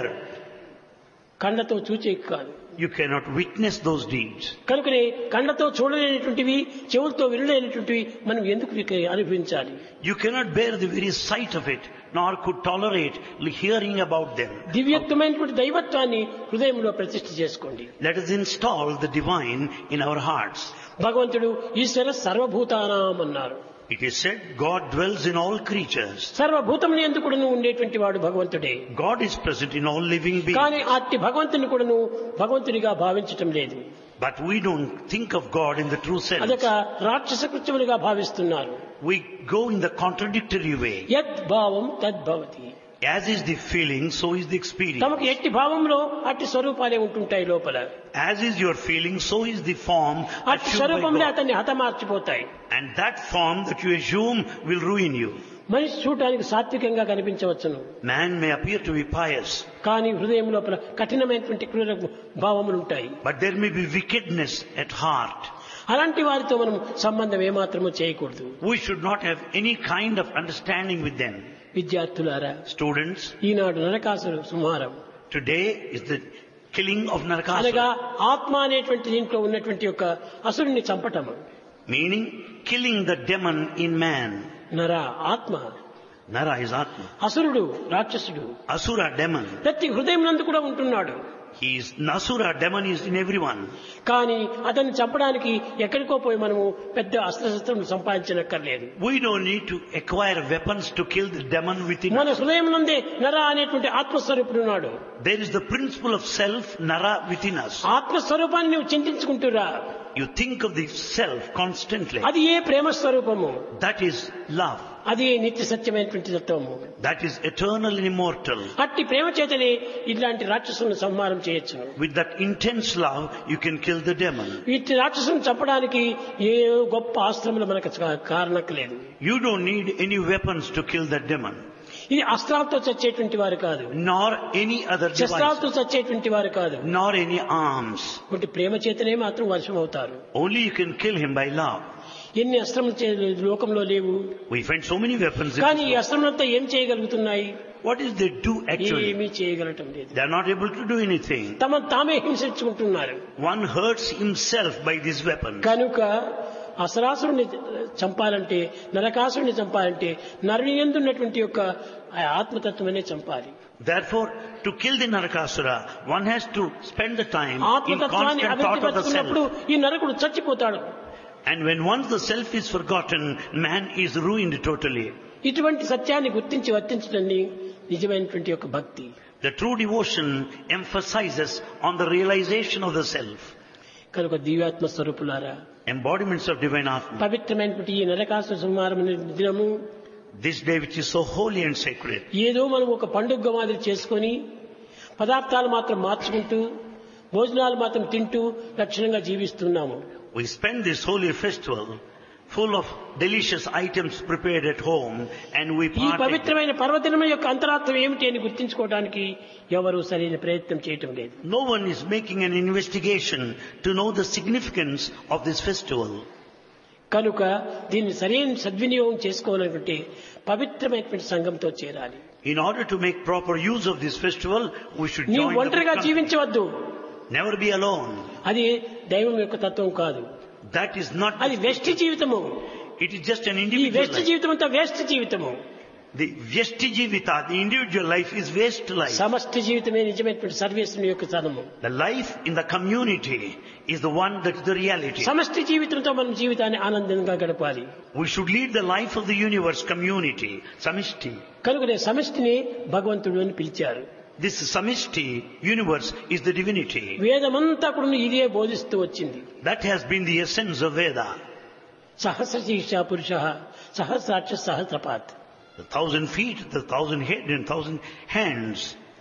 కళ్ళతో చూచేక కాదు You cannot witness those deeds. కనుకనే కళ్ళతో చూడలేనటువంటివి చెవులతో వినలేనటువంటివి మనం ఎందుకు వీక- అనుభవించాలి You cannot bear the very sight of it, nor could tolerate hearing about them. దివ్యత్వమైనటువంటి దైవత్వాన్ని హృదయంలో ప్రతిష్ఠ చేసుకోండి Let us install the divine in our hearts. భగవంతుడు ఈశ్వర సర్వభూతానాం అన్నారు It is said God dwells in all creatures. సర్వభూతములు ఎందుకు కూడాను ఉండేటువంటి వాడు భగవంతుడే God is present in all living beings. కానీ అట్టి భగవంతుని కూడాను భగవంతునిగా భావించటం లేదు But we don't think of God in the true sense. అదొక రాక్షస కృత్యములుగా భావిస్తున్నారు We go in the contradictory way. యత్ భావం తద్భవతి As is the feeling, so is the experience. తమకు ఎట్టి భావంలో అట్టి స్వరూపాలే ఉంటుంటాయి లోపల As is your feeling, so is the form అట్టి assumed by స్వరూపంలో God. అతన్ని హతమార్చిపోతాయి And that form that you assume will ruin you. మనిషి చూడటానికి సాత్వికంగా కనిపించవచ్చును Man may appear to be pious, కానీ హృదయం లోపల కఠినమైనటువంటి క్రూర భావములు ఉంటాయి but there may be wickedness at heart. అలాంటి వారితో మనం సంబంధం ఏమాత్రము చేయకూడదు We should not have any kind of understanding with them. విద్యార్థులారా Students, Eenadu నరకాసురు సుమారం today is the killing of అనగా Narakasura, ఆత్మ అనేటువంటి దీంట్లో ఉన్నటువంటి యొక్క అసురుని చంపటము meaning killing the demon in man. నర ఆత్మ Nara is Atma. అసురుడు రాక్షసుడు Asura demon. ప్రతి హృదయం నందు కూడా ఉంటున్నాడు He is Nasura demon is in everyone. కానీ అతన్ని చంపడానికి ఎక్కడికో పోయి మనము పెద్ద అస్త్రశస్త్రం సంపాదించనక్కర్లేదు We don't need to acquire weapons to kill the demon within మన us. హృదయం నందే నర అనేటువంటి ఆత్మస్వరూపుడు ఉన్నాడు There is the principle of self, Nara, within us. ఆత్మస్వరూపాన్ని నువ్వు చింతించుకుంటురా You think of the self constantly. అది ఏ ప్రేమ స్వరూపము That is love. అది ఏ నిత్య సత్యమైనటువంటి తత్వము That is eternal and immortal. అట్టి ప్రేమ చేతనే ఇట్లాంటి రాక్షసులను సంహారం చేయొచ్చును With that intense love, you can kill the demon. ఇట్టి రాక్షసులను చంపడానికి ఏ గొప్ప ఆశ్రములు మనకు కా- కారణక్కలేదు You don't need any weapons to kill that demon, ఇది అస్త్రాలతో చచ్చేటువంటి వారు కాదు nor any other శస్త్రాలతో device, చచ్చేటువంటి వారు కాదు nor any arms. ఒకటి ప్రేమ చేతనే మాత్రం వర్షం అవుతారు Only you can kill him by love. ఎన్ని అస్త్రములు చే- లోకంలో లేవు We find so many weapons. in కానీ this ఈ world. అస్త్రములంతా ఏం చేయగలుగుతున్నాయి What is they do actually? ఏమీ చేయగలటం లేదు They are not able to do anything. తమ తామే హింసించుకుంటున్నారు One hurts himself by this weapon. కనుక అసరాసురుని చంపాలంటే నరకాసురుని చంపాలంటే నరుని ఎందున్నటువంటి యొక్క ఆ ఆత్మతత్వమనే చంపాలి Therefore, to kill the Narakasura, one has to spend the time in ఆత్మతత్వాన్ని constant thought of the అభివృద్ధిపరుచుకున్నప్పుడు self. ఈ నరకుడు చచ్చిపోతాడు And when once the self is forgotten, man is ruined totally. ఇటువంటి సత్యాన్ని గుర్తించి వర్తించడాన్ని నిజమైనటువంటి యొక్క భక్తి The true devotion emphasizes on the realization of the self. కనుక దివ్యాత్మ స్వరూపులారా Embodiments of divine Atma. పవిత్రమైనటువంటి ఈ నరకాసు సంహారం అనే దినము This day which is so holy and sacred. ఏదో మనం ఒక పండుగ మాదిరి చేసుకొని పదార్థాలు మాత్రం మార్చుకుంటూ భోజనాలు మాత్రం తింటూ లక్షణంగా జీవిస్తున్నాము We spend this holy festival full of delicious items prepared at home and we ఈ partake. పవిత్రమైన పర్వదినం యొక్క అంతరార్థం ఏమిటి అని గుర్తించుకోవడానికి ఎవరు సరైన ప్రయత్నం చేయటం లేదు No one is making an investigation to know the significance of this festival. కనుక దీన్ని సరైన సద్వినియోగం చేసుకోవాలనుకుంటే పవిత్రమైనటువంటి సంఘంతో చేరాలి In order to make proper use of this festival, we should నీవు join the good ఒంటరిగా company. జీవించవద్దు Never be alone. అది దైవం యొక్క తత్వం కాదు That is not, అది వెస్ట్ జీవితము it is just an ఈ individual వెస్ట్ life. జీవితం అంతా వేస్ట్ జీవితము The Vyasti Jivita, the individual life is waste life. సమష్టి జీవితమే నిజమైనటువంటి సర్వేశ్వరుని యొక్క చదము The life in the community is the one that is the reality. సమష్టి జీవితంతో మనం జీవితాన్ని ఆనందంగా గడపాలి We should lead the life of the universe community, Samishti. కనుకనే సమష్టిని భగవంతుడు అని పిలిచారు This Samishti universe is the divinity. వేదమంతా కూడా ఇదే బోధిస్తూ వచ్చింది That has been the essence of Veda. సహస్ర శీర్ష పురుష సహస్రాక్ష సహస్రపాత్ The thousand feet, the thousand head and thousand hands.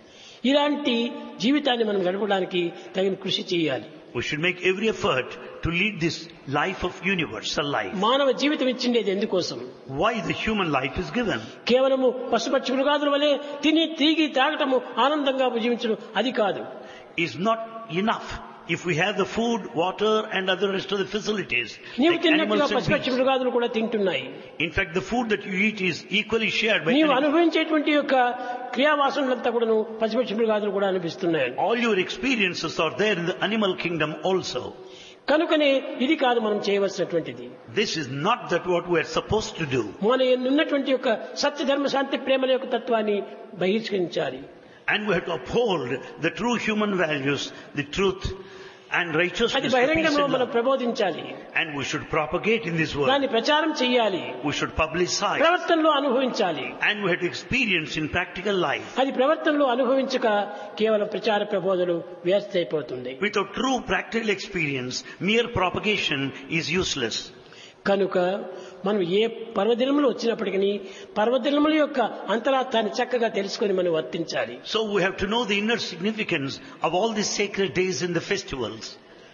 ఇలాంటి జీవితాన్ని మనం గడపడానికి తగిన కృషి చేయాలి We should make every effort to lead this life of universal life. మానవ జీవితం ఇచ్చిండేది ఎందుకోసం Why the human life is given? కేవలము పశుపక్షి మృగాదుల వలె తిని తిరిగి తాగటము ఆనందంగా జీవించడం అది కాదు Is not enough if we have the food, water and other rest of the facilities. నీవు Like తిన్నట్టుగా animals and పశుపక్షి beasts. మృగాదులు కూడా తింటున్నాయి In fact, the food that you eat is equally shared by నీవు animals. అనుభవించేటువంటి యొక్క క్రియావాసనలంతా కూడాను పశుపక్షి మృగాదులు కూడా అనిపిస్తున్నాయి All your experiences are there in the animal kingdom also. కనుకనే ఇది కాదు మనం చేయవలసినటువంటిది This is not that what we are supposed to do. మన ఉన్నటువంటి యొక్క సత్య ధర్మ శాంతి ప్రేమల యొక్క తత్వాన్ని బహిష్కరించాలి And we have to uphold the true human values, the truth and అది righteousness. the peace బహిరంగంలో and మనం love. ప్రబోధించాలి And we should propagate in this world. దాన్ని ప్రచారం చేయాలి We should publicize. ప్రవర్తనలో అనుభవించాలి And we have to experience in practical life. అది ప్రవర్తనలో అనుభవించక కేవలం ప్రచార ప్రబోధలు వ్యర్థ అయిపోతుంది Without true practical experience, mere propagation is useless. కనుక మనం ఏ పర్వదినములు వచ్చినప్పటికీ పర్వదినముల యొక్క అంతరార్థాన్ని చక్కగా తెలుసుకొని మనం వర్తించాలి So we have to know the inner significance of all these sacred days and the festivals.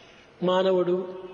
మానవుడు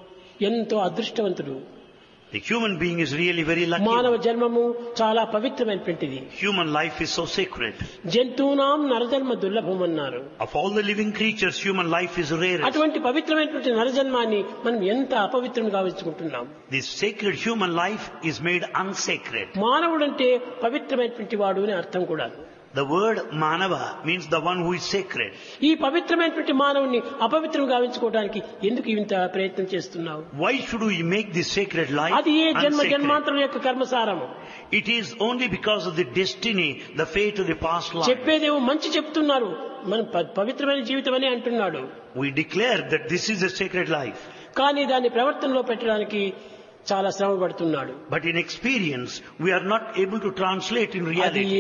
ఎంతో అదృష్టవంతుడు The human being is really very lucky. మానవ జన్మము చాలా పవిత్రమైనటువంటిది Human life is so sacred. జంతువునాం నరజన్మ దుర్లభం అన్నారు Of all the living creatures, human life is rarest. అటువంటి పవిత్రమైనటువంటి నరజన్మాన్ని మనం ఎంత అపవిత్రం గావించుకుంటున్నాం This sacred human life is made unsacred. మానవుడంటే పవిత్రమైనటువంటి వాడు అని అర్థం కూడా The word manava means the one who is sacred. ఈ పవిత్రమైనటువంటి మానవుని అపవిత్రం గావించుకోవడానికి ఎందుకు ఇంత ప్రయత్నం చేస్తున్నావు Why should we make this sacred life అది ఏ జన్మ unsacred? జన్మాంతరం యొక్క కర్మసారము It is only because of the destiny, the fate of the past life. చెప్పేదేమో మంచి చెప్తున్నారు మనం ప- పవిత్రమైన జీవితం అని అంటున్నాడు We declare that this is a sacred life. కానీ దాన్ని ప్రవర్తనలో పెట్టడానికి చాలా శ్రమ పడుతున్నాడు But in experience, we are not able to translate in అది reality.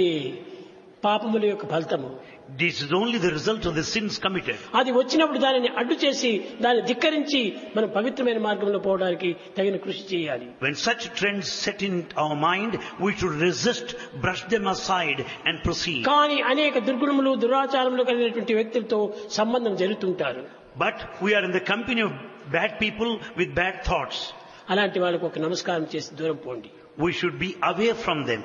పాపముల యొక్క ఫలితము This is only the result of the sins committed. అది వచ్చినప్పుడు దానిని అడ్డు చేసి దాన్ని ధిక్కరించి మనం పవిత్రమైన మార్గంలో పోవడానికి తగిన కృషి చేయాలి When such trends set in our mind, we should resist, brush them aside and proceed. కానీ అనేక దుర్గుణములు దురాచారములు కలిగినటువంటి వ్యక్తులతో సంబంధం జరుగుతుంటారు But we are in the company of bad people with bad thoughts. అలాంటి వాళ్ళకు ఒక నమస్కారం చేసి దూరం పోండి We should be away from them.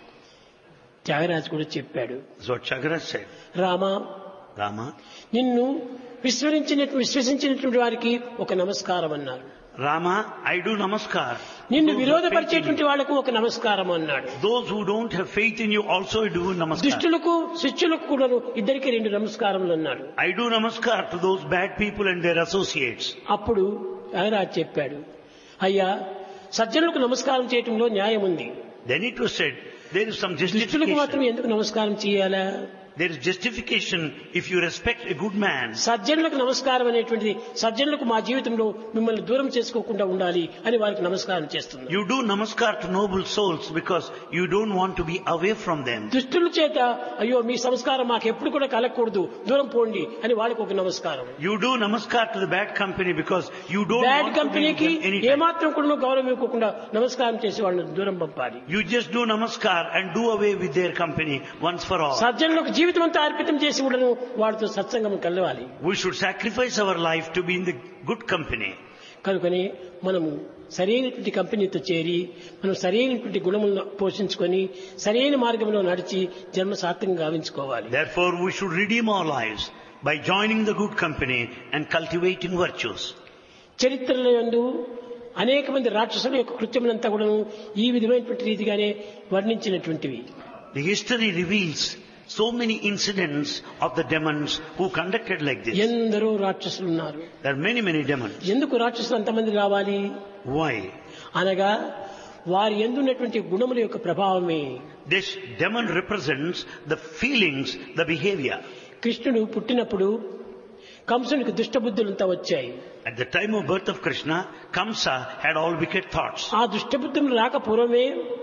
Tyagaraju కూడా చెప్పాడు That's what Chakra said. Rama Rama, నిన్ను విస్మరించినట్టు విశ్వసించినటువంటి వారికి ఒక నమస్కారం అన్నారు Rama, I do namaskar. నిన్ను Those who have faith in విరోధపరిచేటువంటి వాళ్లకు ఒక నమస్కారం అన్నాడు you- Those who don't have faith in you also do namaskar. దుష్టులకు శిష్యులకు కూడా ఇద్దరికి రెండు నమస్కారములు అన్నాడు I do namaskar to those bad people and their associates. అప్పుడు త్యాగరాజు చెప్పాడు అయ్యా సజ్జనులకు నమస్కారం చేయటంలో న్యాయం ఉంది Then it was said, there is some దుష్టులకు మాత్రం justification. ఎందుకు నమస్కారం చేయాలా There is justification if you respect a good man. సజ్జనులకు నమస్కారం అనేటువంటిది సజ్జనులకు మా జీవితంలో మిమ్మల్ని దూరం చేసుకోకుండా ఉండాలి అని వారికి నమస్కారం చేస్తున్నాం You do namaskar to noble souls because you don't want to be away from them. దుష్టుల చేత అయ్యో మీ సంస్కారం మాకు ఎప్పుడు కూడా కలగకూడదు దూరం పోండి అని వాళ్ళకి ఒక నమస్కారం You do namaskar to the bad company because you don't bad want to be with కంపెనీకి them anytime. ఏమాత్రం కూడా గౌరవం ఇవ్వకుండా నమస్కారం చేసి వాళ్ళని దూరం పంపాలి You just do namaskar and do away with their company once for all. సజ్జనులకు జీవితం అంతా అర్పితం చేసి కూడాను వాడితో సత్సంగం కలవాలి We should sacrifice our life to be in the good company. కనుకని మనము సరైనటువంటి కంపెనీతో చేరి మనం సరైనటువంటి గుణములను పోషించుకొని సరైన మార్గంలో నడిచి జన్మ సార్థకంగా గావించుకోవాలి Therefore, we should redeem our lives by joining the good company and cultivating virtues. చరిత్రలో యందు అనేక మంది రాక్షసుల యొక్క కృత్యములంతా కూడా ఈ విధమైనటువంటి రీతిగానే వర్ణించినటువంటివి The history reveals so many incidents of the demons who conducted like this. ఎందరో రాక్షసులు ఉన్నారు There are many, many demons. ఎందుకు రాక్షసులు అంతమంది రావాలి Why? అనగా వారి ఎందున్నటువంటి గుణముల యొక్క ప్రభావమే This demon represents the feelings, the behavior. కృష్ణుడు పుట్టినప్పుడు కంసునికి దుష్టబుద్ధులంతా వచ్చాయి At the time of birth of Krishna, Kamsa had all wicked thoughts. ఆ దుష్టబుద్ధులు రాక పూర్వమే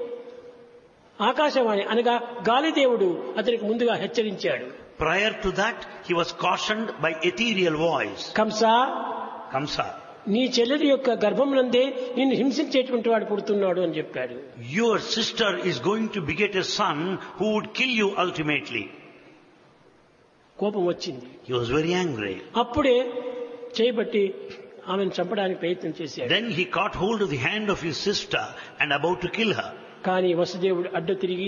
ఆకాశవాణి అనగా గాలిదేవుడు అతనికి ముందుగా హెచ్చరించాడు Prior to that, he was cautioned by ethereal voice. Kamsa Kamsa, నీ చెల్లెలి యొక్క గర్భమునందే నిన్ను హింసించేటువంటి వాడు పుడుతున్నాడు అని చెప్పాడు your sister is going to beget a son who would kill you ultimately. కోపం వచ్చింది He was very angry. అప్పుడే చేయబట్టి ఆమెను చంపడానికి ప్రయత్నం చేశాడు Then he caught hold of the hand of his sister and about to kill her. కానీ వసుదేవుడు అడ్డు తిరిగి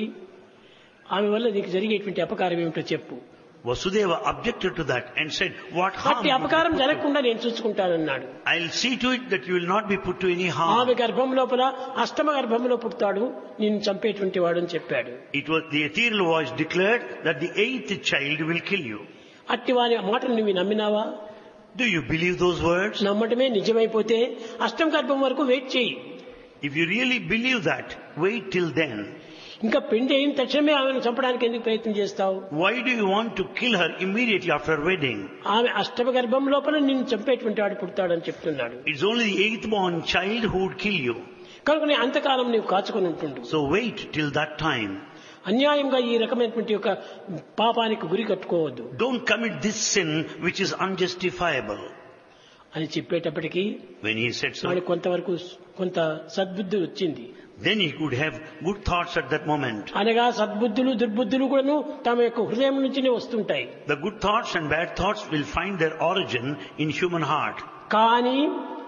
ఆమె వల్ల నీకు జరిగేటువంటి అపకారం ఏమిటో చెప్పు Vasudeva objected to that and said, what harm? అట్టి అపకారం జరగకుండా నేను చూసుకుంటానన్నాడు I'll see to it that you will not be put to any ఆమె harm. గర్భం లోపల అష్టమ గర్భంలో పుడతాడు నిన్ను చంపేటువంటి వాడు అని చెప్పాడు It was the ethereal voice declared that the eighth child will kill you. అట్టి వారి మాటలు నువ్వు నమ్మినావా Do you believe those words? నమ్మటమే నిజమైపోతే అష్టమ గర్భం వరకు వెయిట్ చేయి If you really believe that, wait till then. ఇంకా పెళ్లి అయిన తక్షణమే ఆమెను చంపడానికి ఎందుకు ప్రయత్నం చేస్తావు Why do you want to kill her immediately after wedding? ఆమె అష్టమ గర్భం లోపల నిన్ను చంపేటువంటి వాడు పుడతాడని చెప్తున్నాడు It's only the eighth born child who would kill you. కనుక నీ అంతకాలం నీవు కాచుకొని ఉంటుండు So wait till that time. అన్యాయంగా ఈ రకమైనటువంటి యొక్క పాపానికి గురి కట్టుకోవద్దు Don't commit this sin which is unjustifiable. అని చెప్పేటప్పటికీ When he said so, వాడికి కొంతవరకు కొంత సద్బుద్ధి వచ్చింది then he could have good thoughts at that moment. అనగా సద్బుద్ధులు దుర్బుద్ధులు కూడాను తమ యొక్క హృదయం నుంచినే వస్తుంటాయి The good thoughts and bad thoughts will find their origin in human heart. కానీ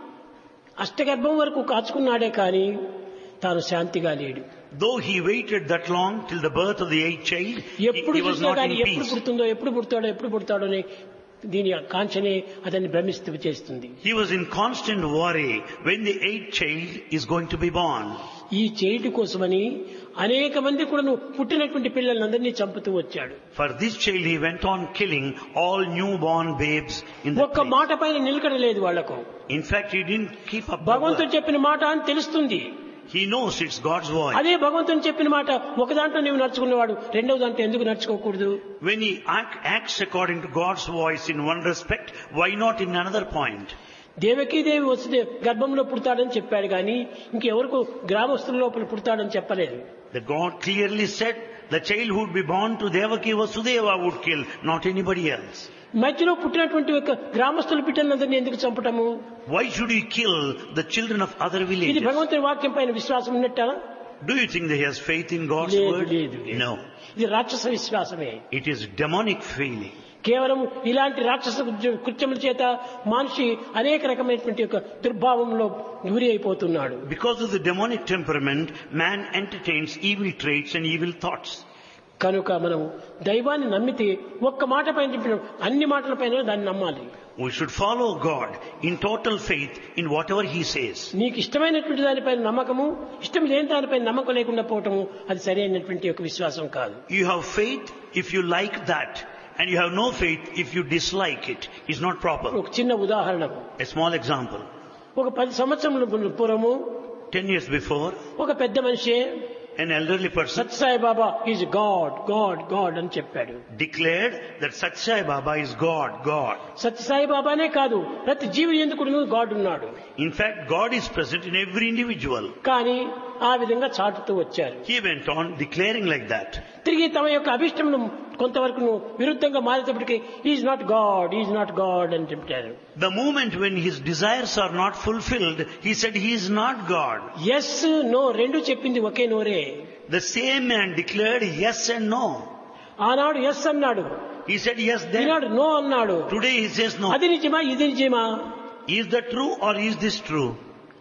అష్టగర్భం వరకు కాచుకున్నాడే కానీ తాను శాంతిగా లేడు Though he waited that long till the birth of the eighth child, he, ఎప్పుడు he was చూసినా not కానీ in ఎప్పుడు peace. పుడుతుందో ఎప్పుడు పుడతాడో ఎప్పుడు పుడతాడో అని దీని కాంచనే అతన్ని భ్రమిస్తూ చేస్తుంది He was in constant worry when the eighth child is going to be born. ఈ చేయుటి కోసమని అనేక మంది కూడా పుట్టినటువంటి పిల్లలందరినీ చంపుతూ వచ్చాడు For this child he went on killing all newborn babes in the ఒక్క మాట పైన నిలకడలేదు వాళ్లకు In fact, he didn't keep up the భగవంతుడు word. చెప్పిన మాట అని తెలుస్తుంది He knows it's God's voice. అదే భగవంతుని చెప్పిన మాట ఒక దాంట్లో నీవు నడుచుకున్నవాడు రెండవ దాంట్లో ఎందుకు నడుచుకోకూడదు When he act, acts according to God's voice in one respect, why not in another point? Devaki Devi వస్తే గర్భంలో పుడతాడని చెప్పాడు కానీ ఇంకెవరికి గ్రామస్తుల లోపల పుడతాడని చెప్పలేదు The God clearly said the child who would be born to Devaki Vasudeva would kill, not anybody else. మధ్యలో పుట్టినటువంటి యొక్క గ్రామస్తుల బిడ్డలందరినీ ఎందుకు చంపటము Why should he kill the children of other ఇది villages? భగవంతుని వాక్యం పైన విశ్వాసం ఉన్నట్ట Do you think that he has faith in God's లేదు word? లేదు లేదు. No. ఇది రాక్షస విశ్వాసమే It is demonic feeling. కేవలం ఇలాంటి రాక్షస కృత్య- కృత్యముల చేత మనిషి అనేక రకమైనటువంటి యొక్క దుర్భావంలో గురి అయిపోతున్నాడు Because of the demonic temperament, man entertains evil traits and evil thoughts. కనుక మనం దైవాన్ని నమ్మితే ఒక్క మాట పైన చెప్పిన అన్ని మాటల పైన దాన్ని నమ్మాలి We should follow God in total faith in whatever He says. నీకు ఇష్టమైనటువంటి దానిపైన నమ్మకము ఇష్టం లేని దానిపైన నమ్మకం లేకుండా పోవటము అది సరైనటువంటి యొక్క విశ్వాసం కాదు You have faith if you like that, and you have no faith if you dislike it. Is not proper. ఒక చిన్న ఉదాహరణకు A small example. ఒక పది సంవత్సరముల పూర్వము Ten years before, ఒక పెద్ద మనిషి an elderly person Sathya Sai Baba is God God God అని చెప్పాడు declared that Satsai Baba is God, God. Sathya Sai బాబానే కాదు ప్రతి జీవి ఎందుకు గాడ్ ఉన్నాడు In fact, God is present in every individual. కానీ ఆ విధంగా చాటుతూ వచ్చారు He went on declaring like that. తిరిగి తమ యొక్క అభిష్టమును కొంతవరకు విరుద్ధంగా మారేటప్పటికి is not God is not God అని చెప్పారు The moment when his desires are not fulfilled, he said he is not God. Yes no రెండు చెప్పింది ఒకే నోరే The same man declared yes and no. ఆనాడు ఎస్ అన్నాడు He said yes then. ఈనాడు no అన్నాడు Today he says no. అది నిజమా ఇది నిజమా Is that true or is this true?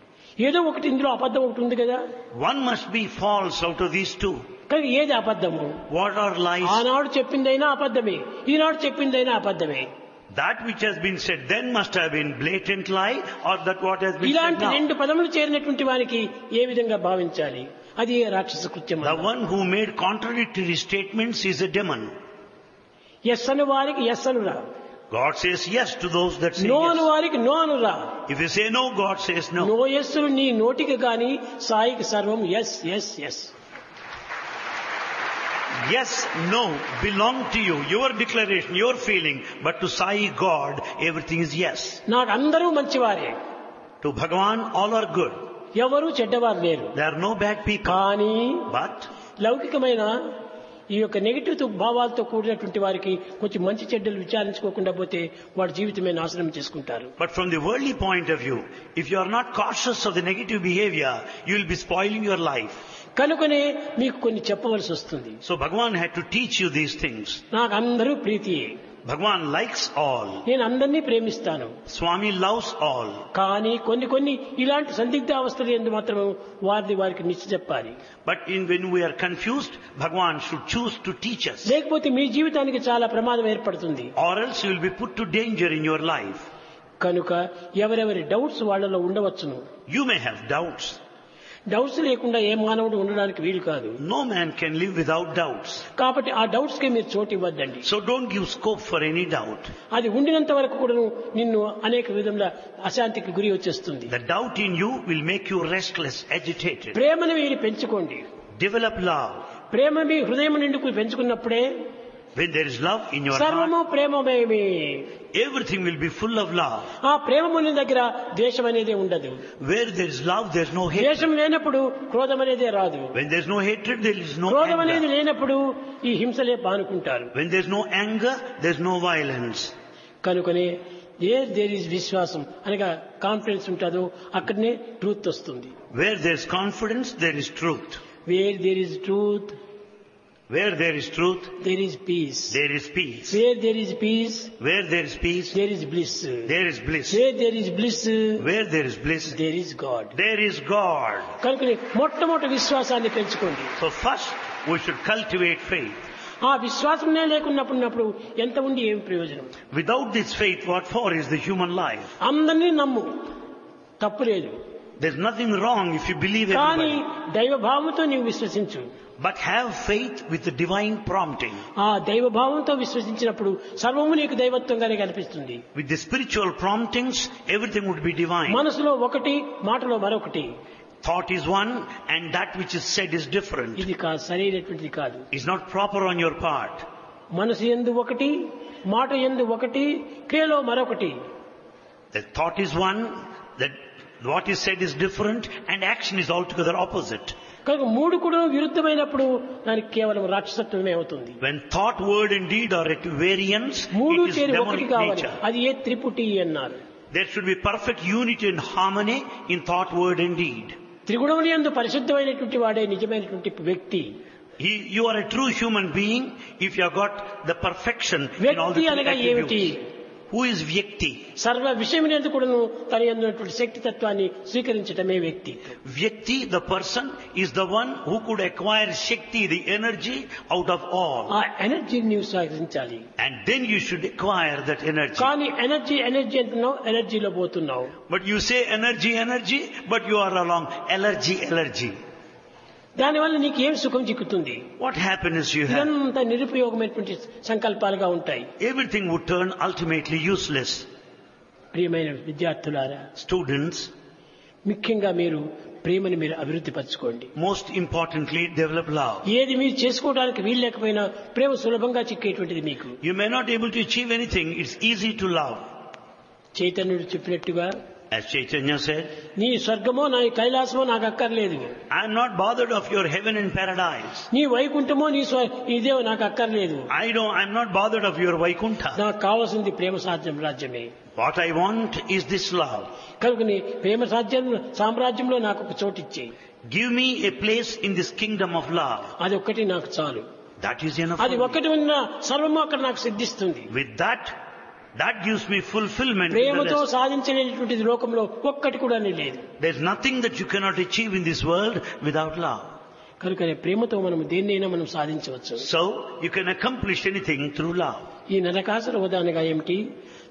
ఏదో ఒకటి ఇందులో అబద్ధం ఒకటి ఉంది కదా One must be false out of these two. కానీ ఏది అబద్ధము What are lies? ఆనాడు చెప్పిందైనా అబద్ధమే ఈనాడు చెప్పిందైనా అబద్ధమే That which has been said then must have been blatant lie or that what has been said ఇలాంటి now. రెండు పదములు చేరినటువంటి వారికి ఏ విధంగా భావించాలి అది ఏ రాక్షస కృత్యం The one who made contradictory statements is a demon. Yes అను వారికి ఎస్ అనురా God says yes to those that say no అను yes. వారికి నో అనురా If you say no, God says no. No ఎస్సులు నీ నోటికి గాని సాయికి సర్వం yes yes yes Yes, no belong to you, your declaration, your feeling, but to Sai God, everything is yes. నాకు అందరూ మంచివారే To Bhagavan, all are good. ఎవరు చెడ్డవారు లేరు There are no bad people. కానీ But లౌకికమైన ఈ యొక్క నెగిటివ్ భావాలతో కూడినటువంటి వారికి కొంచెం మంచి చెడ్డలు విచారించుకోకుండా పోతే వాడి జీవితమే నాశనం చేసుకుంటారు But from the worldly point of view, if you are not cautious of the negative behavior, you will be spoiling your life. కనుకనే మీకు కొన్ని చెప్పవలసి వస్తుంది So Bhagavan had to teach you these things. నాకు అందరూ ప్రీతియే Bhagavan likes all. నేను అందరినీ ప్రేమిస్తాను Swami loves all. కానీ కొన్ని కొన్ని ఇలాంటి సందిగ్ధ అవస్థలు ఎందు మాత్రం వారిది వారికి నిశ్చ చెప్పాలి But in, when we are confused, Bhagavan should choose to teach us. లేకపోతే మీ జీవితానికి చాలా ప్రమాదం ఏర్పడుతుంది Or else you will be put to danger in your life. కనుక ఎవరెవరి డౌట్స్ వాళ్ళలో ఉండవచ్చును You may have doubts. Doubts లేకుండా ఏ మానవుడు ఉండడానికి వీలు కాదు No man can live without doubts. కాబట్టి ఆ డౌట్స్ కి మీరు చోటు ఇవ్వద్దండి So don't give scope for any doubt. అది ఉండినంత వరకు కూడా నిన్ను అనేక విధంగా అశాంతికి గురి వచ్చేస్తుంది The doubt in you will make you restless, agitated. ప్రేమను మీరు పెంచుకోండి Develop love. ప్రేమ మీ హృదయం నిండుకు పెంచుకున్నప్పుడే When there is love in your heart, సర్వము ప్రేమమేమి everything will be full of love. ఆ ప్రేమముని దగ్గర ద్వేషం అనేది ఉండదు Where there is love, there is no hatred. ద్వేషం లేనప్పుడు క్రోధం అనేదే రాదు When there is no hatred, there is no క్రోధం అనేది anger. లేనప్పుడు ఈ హింసలే పానుకుంటారు When there is no anger, there is no violence. కనుకనే ఏ దేర్ ఇస్ విశ్వాసం అనగా కాన్ఫిడెన్స్ ఉంటుందో అక్కడనే ట్రూత్ వస్తుంది Where there is confidence, there is truth. Where there is truth Where there is truth, there is peace there is peace. Where there is peace Where there is peace, there is bliss there is bliss. Where there is bliss Where there is bliss, there is God there is God. కనుకనే మొట్టమొదటి విశ్వాసాన్ని పెంచుకోండి So first, we should cultivate faith. ఆ విశ్వాసంనే లేకున్నప్పుడు ఎంత ఉండి ఏం ప్రయోజనం Without this faith, what for is the human life? అందరినీ నమ్ము తప్పు లేదు There's nothing wrong if you believe కానీ everybody. దైవభావంతో నీవు విశ్వసించు But have faith with the divine prompting. ఆ దైవభావంతో విశ్వసించినప్పుడు సర్వము నీకు దైవత్వంగానే కనిపిస్తుంది With the spiritual promptings, everything would be divine. మనసులో ఒకటి మాటలో మరొకటి Thought is one, and that which is said is different. ఇది కా సరైనటువంటిది కాదు It's not proper on your part. మనసు ఎందు ఒకటి మాట ఎందు ఒకటి క్రియలో మరొకటి The thought is one, that what is said is different, and action is altogether opposite. కనుక మూడు కూడా విరుద్ధమైనప్పుడు దానికి కేవలం రాక్షసత్వమే అవుతుంది When thought, word, and deed are at variance, మూడు it is చేరి ఒకటి demonic కావాలి nature. అది ఏ త్రిపుటి అన్నారు There should be perfect unity and harmony in thought, word, and deed. త్రిగుణములు ఎందు పరిశుద్ధమైనటువంటి వాడే నిజమైనటువంటి వ్యక్తి He, you are a true human being if you have got the perfection in all the వ్యక్తి three అనగా ఏమిటి attributes. Who is Vyakti? సర్వ విషయమునందు కూడాను తన ఉన్నటువంటి శక్తి తత్వాన్ని స్వీకరించటమే వ్యక్తి Vyakti, the person, is the one who could acquire Shakti, the energy, out of all. ఆ ఎనర్జీని నీవు స్వీకరించాలి And then you should acquire that energy. కానీ ఎనర్జీ ఎనర్జీ అంటున్నావు ఎనర్జీలో పోతున్నావు But you say energy, energy, but you are along allergy, allergy. దానివల్ల నీకు ఏం సుఖం చిక్కుతుంది What happiness you have? ఇదంతా నిరుపయోగమైనటువంటి సంకల్పాలుగా ఉంటాయి Everything would turn ultimately useless. ప్రియమైన విద్యార్థులారా Students, ముఖ్యంగా మీరు ప్రేమని మీరు అభివృద్ధి పరచుకోండి most importantly, develop love. ఏది మీరు చేసుకోవడానికి వీలు లేకపోయినా ప్రేమ సులభంగా చిక్కేటువంటిది మీకు You may not be able to achieve anything. It's easy to love. చైతన్యుడు చెప్పినట్టుగా As Chaitanya said, నీ స్వర్గమో నా కైలాసమో నాకు అక్కర్లేదు I am not bothered of your heaven and paradise. నీ వైకుంఠమో నీ స్వ ఇదే నాకు అక్కర్లేదు I don't, I'm not bothered of your Vaikuntha. నాకు కావాల్సింది ప్రేమ సాధ్యం రాజ్యమే What I want is this love. కనుక నీ ప్రేమ సాధ్యం సామ్రాజ్యంలో నాకు ఒక చోటు ఇచ్చేయి Give me a place in this kingdom of love. అది ఒక్కటి నాకు చాలు That is enough. అది for me. ఒక్కటి ఉన్న సర్వము అక్కడ నాకు సిద్ధిస్తుంది With that, that gives me fulfillment. in the ప్రేమతో rest. సాధించలేనటువంటిది లోకంలో ఒక్కటి కూడా లేదు There's nothing that you cannot achieve in this world without love. కనుక ప్రేమతో మనం దేన్నైనా మనం సాధించవచ్చు So, you can accomplish anything through love. ఈ నరకాసుర ఉదాహరణగా ఏమిటి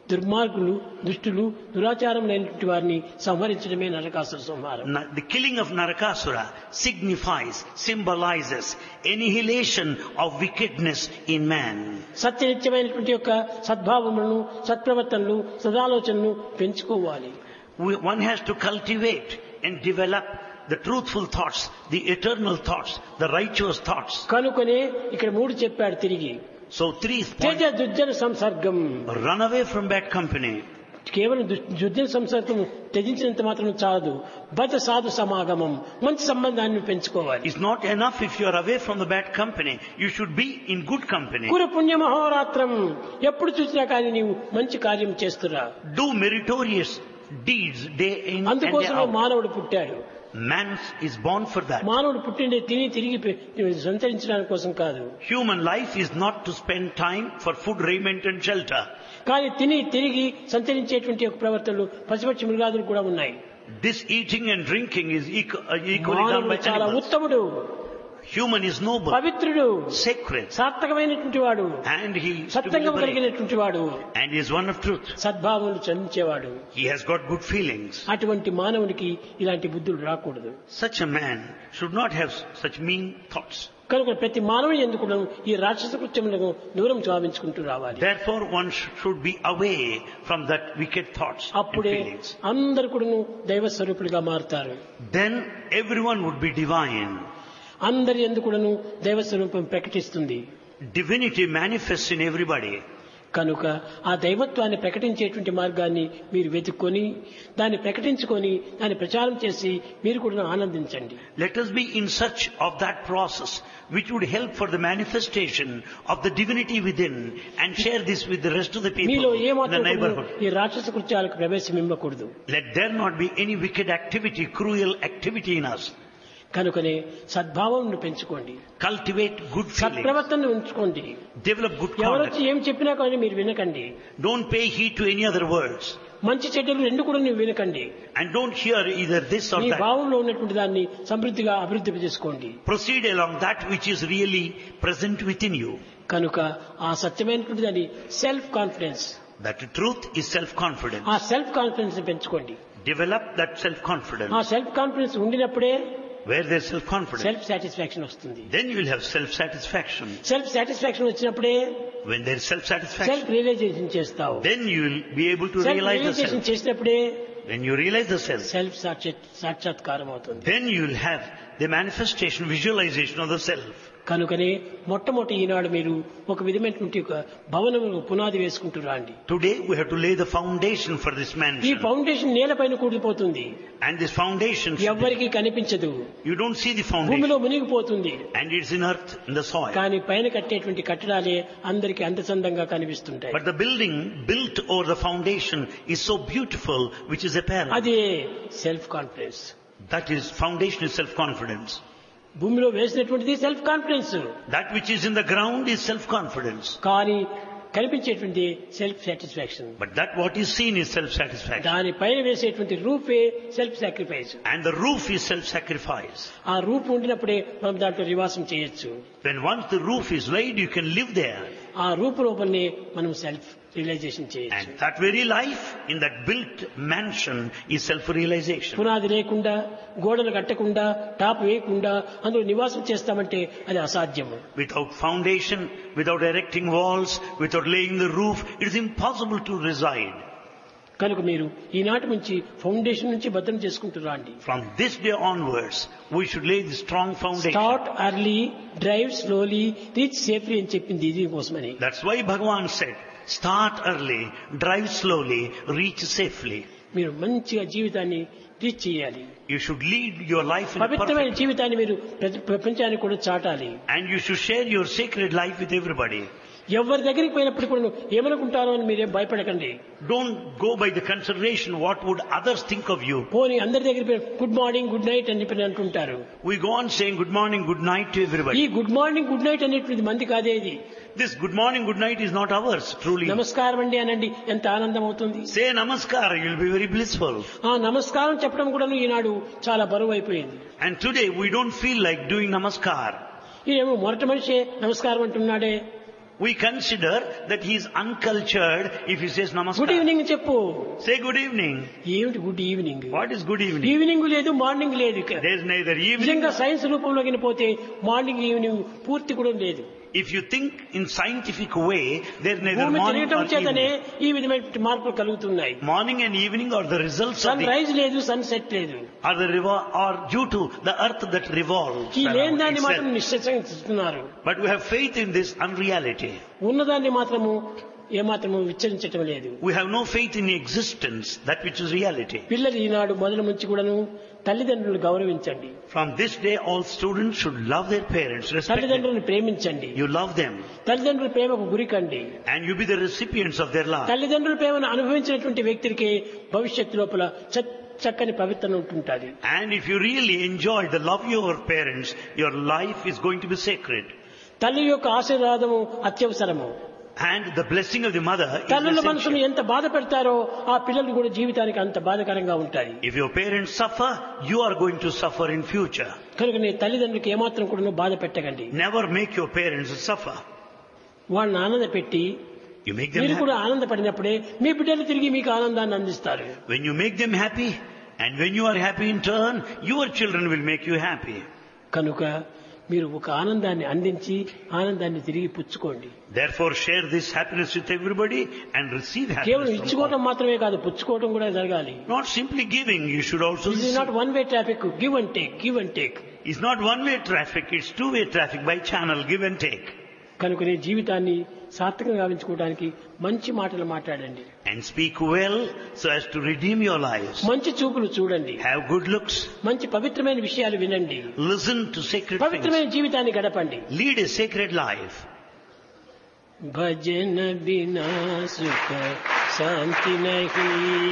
దుర్మార్గులు దుష్టులు దురాచారములైనటువంటి వారిని సంహరించడమే నరకాసుర సంహారం Na- The killing of Narakasura signifies, symbolizes annihilation of wickedness in man. సత్యనిత్యమైనటువంటి యొక్క సద్భావములను సత్ప్రవర్తనలు సదాలోచనలు పెంచుకోవాలి We- One has to cultivate and develop the truthful thoughts, the eternal thoughts, the righteous thoughts. కనుకొనే ఇక్కడ మూడు చెప్పాడు తిరిగి So three Teja points. దుర్జన సంసర్గం Run away from bad company. కేవలం దు- దుర్జన సంసర్గం త్యజించినంత మాత్రం చాలదు బత సాధు సమాగమం మంచి సంబంధాన్ని పెంచుకోవాలి It's not enough if you are away from the bad company. You should be in good company. కురు పుణ్య మహోరాత్రం ఎప్పుడు చూసినా కానీ నీవు మంచి కార్యం చేస్తురా Do meritorious deeds day in and day అందుకోసమే out. మానవుడు పుట్టాడు Man is born for that. మానవుడు పుట్టిండే తిని తిరిగి పె- సంచరించడానికి కోసం కాదు Human life is not to spend time for food, raiment and shelter. కానీ తిని తిరిగి సంచరించేటువంటి ఒక ప్రవర్తనలు పశుపక్షి మృగాదులు కూడా ఉన్నాయి This eating and drinking is equ- uh, equally done మానవుడు by చాలా animals. ఉత్తముడు Human is noble, పవిత్రుడు sacred, సార్థకమైనటువంటి వాడు and he is to be సత్యంగా liberated. కలిగినటువంటి వాడు and he is one of truth. సద్భావములు చందించేవాడు He has got good feelings. అటువంటి మానవునికి ఇలాంటి బుద్ధులు రాకూడదు Such a man should not have such mean thoughts. కనుక ప్రతి మానవుని ఎందుకు ఈ రాక్షస కృత్యములకు దూరం చావించుకుంటూ రావాలి Therefore, one sh- should be away from that wicked thoughts and అప్పుడే feelings. అందరు కూడా దైవ స్వరూపులుగా మారుతారు Then everyone would be divine. అందరి ఎందుకును దైవ స్వరూపం ప్రకటిస్తుంది Divinity manifests in everybody. కనుక ఆ దైవత్వాన్ని ప్రకటించేటువంటి మార్గాన్ని మీరు వెతుక్కొని దాన్ని ప్రకటించుకొని దాన్ని ప్రచారం చేసి మీరు కూడా ఆనందించండి Let us be in search of that process which would help for the manifestation of the divinity within and share this with the rest of the people మీలో in the ఏమాత్రం కూడా neighborhood. ఈ రాక్షస కృత్యాలకు ప్రవేశం ఇవ్వకూడదు Let there not be any wicked activity, cruel activity in us. కనుకనే సద్భావం పెంచుకోండి Cultivate good feelings. సత్ప్రవర్తనను ఉంచుకోండి Develop good ఎవరొచ్చి conduct. ఏం చెప్పినా కానీ మీరు వినకండి Don't pay heed to any other words. మంచి చెడ్డలు రెండు కూడా నువ్వు వినకండి And don't hear either this or me that. భావంలో ఉన్నటువంటి దాన్ని సమృద్ధిగా అభివృద్ధి చేసుకోండి Proceed along that which is really present within you. కనుక ఆ సత్యమైనటువంటి దాన్ని self confidence That truth is self-confidence. ఆ సెల్ఫ్ కాన్ఫిడెన్స్ పెంచుకోండి Develop that self-confidence. ఆ సెల్ఫ్ కాన్ఫిడెన్స్ ఉండినప్పుడే Where there's self-confidence, self satisfaction వస్తుంది then you will have self-satisfaction. Self satisfaction వచ్చినప్పుడే When there is self-satisfaction, self realisation చేస్తావు then you will be able to self realize the realisation self. చేసినప్పుడే When you realize the self, సెల్ఫ్ సాక్షాత్కారం అవుతుంది then you will have the manifestation, visualization of the self. కనుకనే మొట్టమొదటి ఈనాడు మీరు ఒక విధమైనటువంటి ఒక భవనము పునాది వేసుకుంటూ రాండి Today we have to lay the foundation for this ఈ mansion. ఫౌండేషన్ నేలపైన కూలిపోతుంది And this foundation, should- ఎవ్వరికీ కనిపించదు you don't see the foundation. భూమిలో మునిగిపోతుంది And it's in earth, in the soil. కానీ పైన కట్టేటువంటి కట్టడాలే అందరికి అందచందంగా కనిపిస్తుంటాయి But the building built over the foundation is so beautiful, which is apparent. అదే self confidence That is, foundation is self-confidence. భూమిలో వేసినటువంటిది self confidence That which is in the ground is self-confidence. కానీ కనిపించేటువంటి self satisfaction But that what is seen is self-satisfaction. దాని పైన వేసేటువంటి రూపే self sacrifice And the roof is self-sacrifice. ఆ రూపు ఉండినప్పుడే మనం దాంట్లో నివాసం చేయొచ్చు When once the roof is laid, you can live there. ఆ రూపు లోపలనే మనం సెల్ఫ్ రియలైజేషన్ చేయొచ్చు And that very life in that built mansion is self-realization. పునాది లేకుండా గోడలు కట్టకుండా టాప్ వేయకుండా అందులో నివాసం చేస్తామంటే అది అసాధ్యము Without foundation, without erecting walls, without laying the roof, it is impossible to reside. కనుక మీరు ఈనాటి నుంచి ఫౌండేషన్ నుంచి భద్రం చేసుకుంటూ రాండి From this day onwards, we should lay the strong foundation. Start early drive slowly reach safely అని చెప్పింది ఇది కోసమని That's why Bhagavan said, start early, drive slowly, reach safely. మీరు మంచిగా జీవితాన్ని రీచ్ చేయాలి You should lead your life in a పవిత్రమైన perfect జీవితాన్ని మీరు ప్రతి- ప్రపంచానికి కూడా చాటాలి and you should share your sacred life with everybody. ఎవరి దగ్గరికి పోయినప్పుడు కూడా ఏమనుకుంటారో అని మీరేం భయపడకండి Don't go by the consideration what would others think of you. పోనీ అందరి దగ్గరికి పోయి గుడ్ మార్నింగ్ గుడ్ నైట్ అని చెప్పి అంటుంటారు We go on saying good morning, good night to ఈ everybody. Good morning good night అనేటువంటిది మంది కాదే ఇది This good morning, good night is not ours, truly. నమస్కారం అండి అనండి ఎంత ఆనందం అవుతుంది Say namaskar, you'll be very blissful. ఆ నమస్కారం చెప్పడం కూడా ఈనాడు చాలా బరువు అయిపోయింది And today we don't feel like doing namaskar. ఈయనేమో మొరటి మనిషి నమస్కారం అంటున్నాడే We consider that he is uncultured if he says good namaskar. Evening చెప్పు Say good evening. ఏమిటి good evening What is good evening? Evening లేదు మార్నింగ్ లేదు ఇక. There is neither evening. నిజంగా సైన్స్ రూపంలోకి పోతే మార్నింగ్ ఈవినింగ్ పూర్తి కూడా లేదు If you think in scientific way, there is neither భూమి morning తిరగటం or చేతనే evening. ఈ విధమైన మార్పులు కలుగుతున్నాయి Morning and evening are the results of sun the, rise లేదు సన్ సెట్ లేదు are the revol- are due to the earth that revolves. ఈ లేని around దాన్ని మాత్రం itself. నిశ్చయిస్తున్నారు But we have faith in this unreality. ఉన్నదాన్ని మాత్రము ఏమాత్రము విచ్చరించటం లేదు We have no faith in existence, that which is reality. పిల్లలు ఈనాడు మొదలు నుంచి కూడాను తల్లిదండ్రులు గౌరవించండి From this day, all students should love their parents, respect them. తల్లిదండ్రులను ప్రేమించండి You love them, తల్లిదండ్రుల ప్రేమకు గురికండి and you be the recipients of their love. తల్లిదండ్రుల ప్రేమను అనుభవించినటువంటి వ్యక్తికి భవిష్యత్తు లోపల చ- చక్కని పవిత్రత ఉంటుంటుంది And if you really enjoy the love of your parents, your life is going to be sacred. తల్లి యొక్క ఆశీర్వాదము అత్యవసరము And the blessing of the mother is తల్లుల మనసును essential. ఎంత బాధ పెడతారో ఆ పిల్లలు కూడా జీవితానికి అంత బాధకరంగా ఉంటాయి If your parents suffer, you are going to suffer in future. కనుక నీ తల్లిదండ్రులకు ఏమాత్రం కూడా బాధ పెట్టకండి Never make your parents suffer. వాళ్ళని ఆనంద పెట్టి You make them మీరు happy. కూడా ఆనందపడినప్పుడే మీ బిడ్డలు తిరిగి మీకు ఆనందాన్ని అందిస్తారు When you make them happy, and when you are happy in turn, your children will make you happy. కనుక మీరు ఒక ఆనందాన్ని అందించి ఆనందాన్ని తిరిగి పుచ్చుకోండి Therefore, share this happiness with everybody and receive కేవలం happiness. From ఇచ్చుకోవటం all. మాత్రమే కాదు పుచ్చుకోవటం కూడా జరగాలి Not simply giving, you should also this is receive. Not one way traffic give and take give and take It's not one-way traffic, it's two-way traffic by channel, give and take. కనుక నీ జీవితాన్ని సార్థకంగా గావించుకోవడానికి మంచి మాటలు మాట్లాడండి And speak well so as to redeem your lives. మంచి చూపులు చూడండి Have good looks, మంచి పవిత్రమైన విషయాలు వినండి listen to sacred పవిత్రమైన things, జీవితాన్ని గడపండి lead a sacred life. భజన బినా సుఖ శాంతి నహి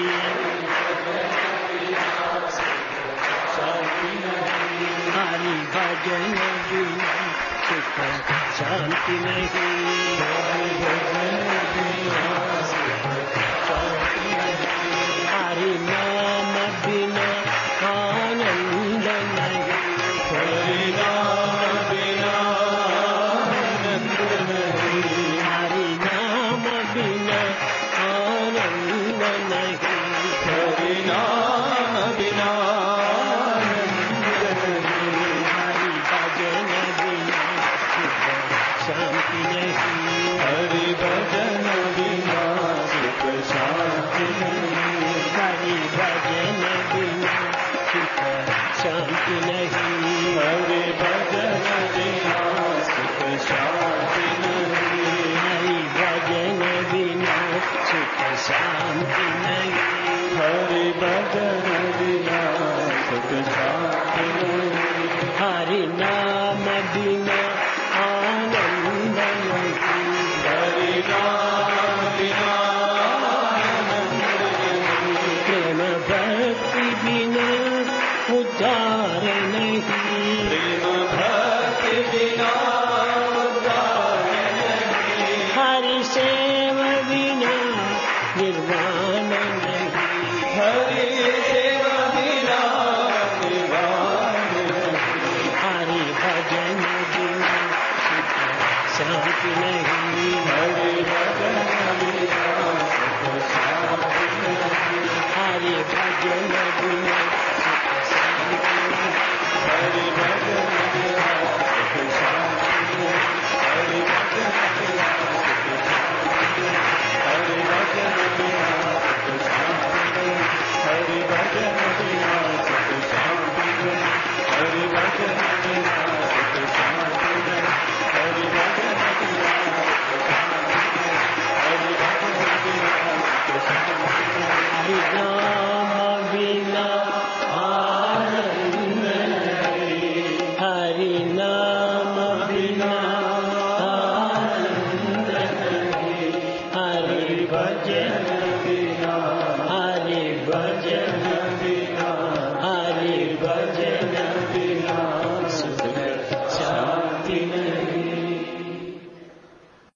హరి భజన బినా సుఖ శాంతి నహి హరి నామ బినా ఆనంద నహి హరి हरि नाम बिना आनंद नहीं हरि भजन बिना सुख शांति नहीं हरि भजन बिना सुख शांति नहीं हरि हरि भजन बिना सुख शांति नहीं हरि नाम बिना आनंद नहीं प्रेम भक्ति बिना उद्धार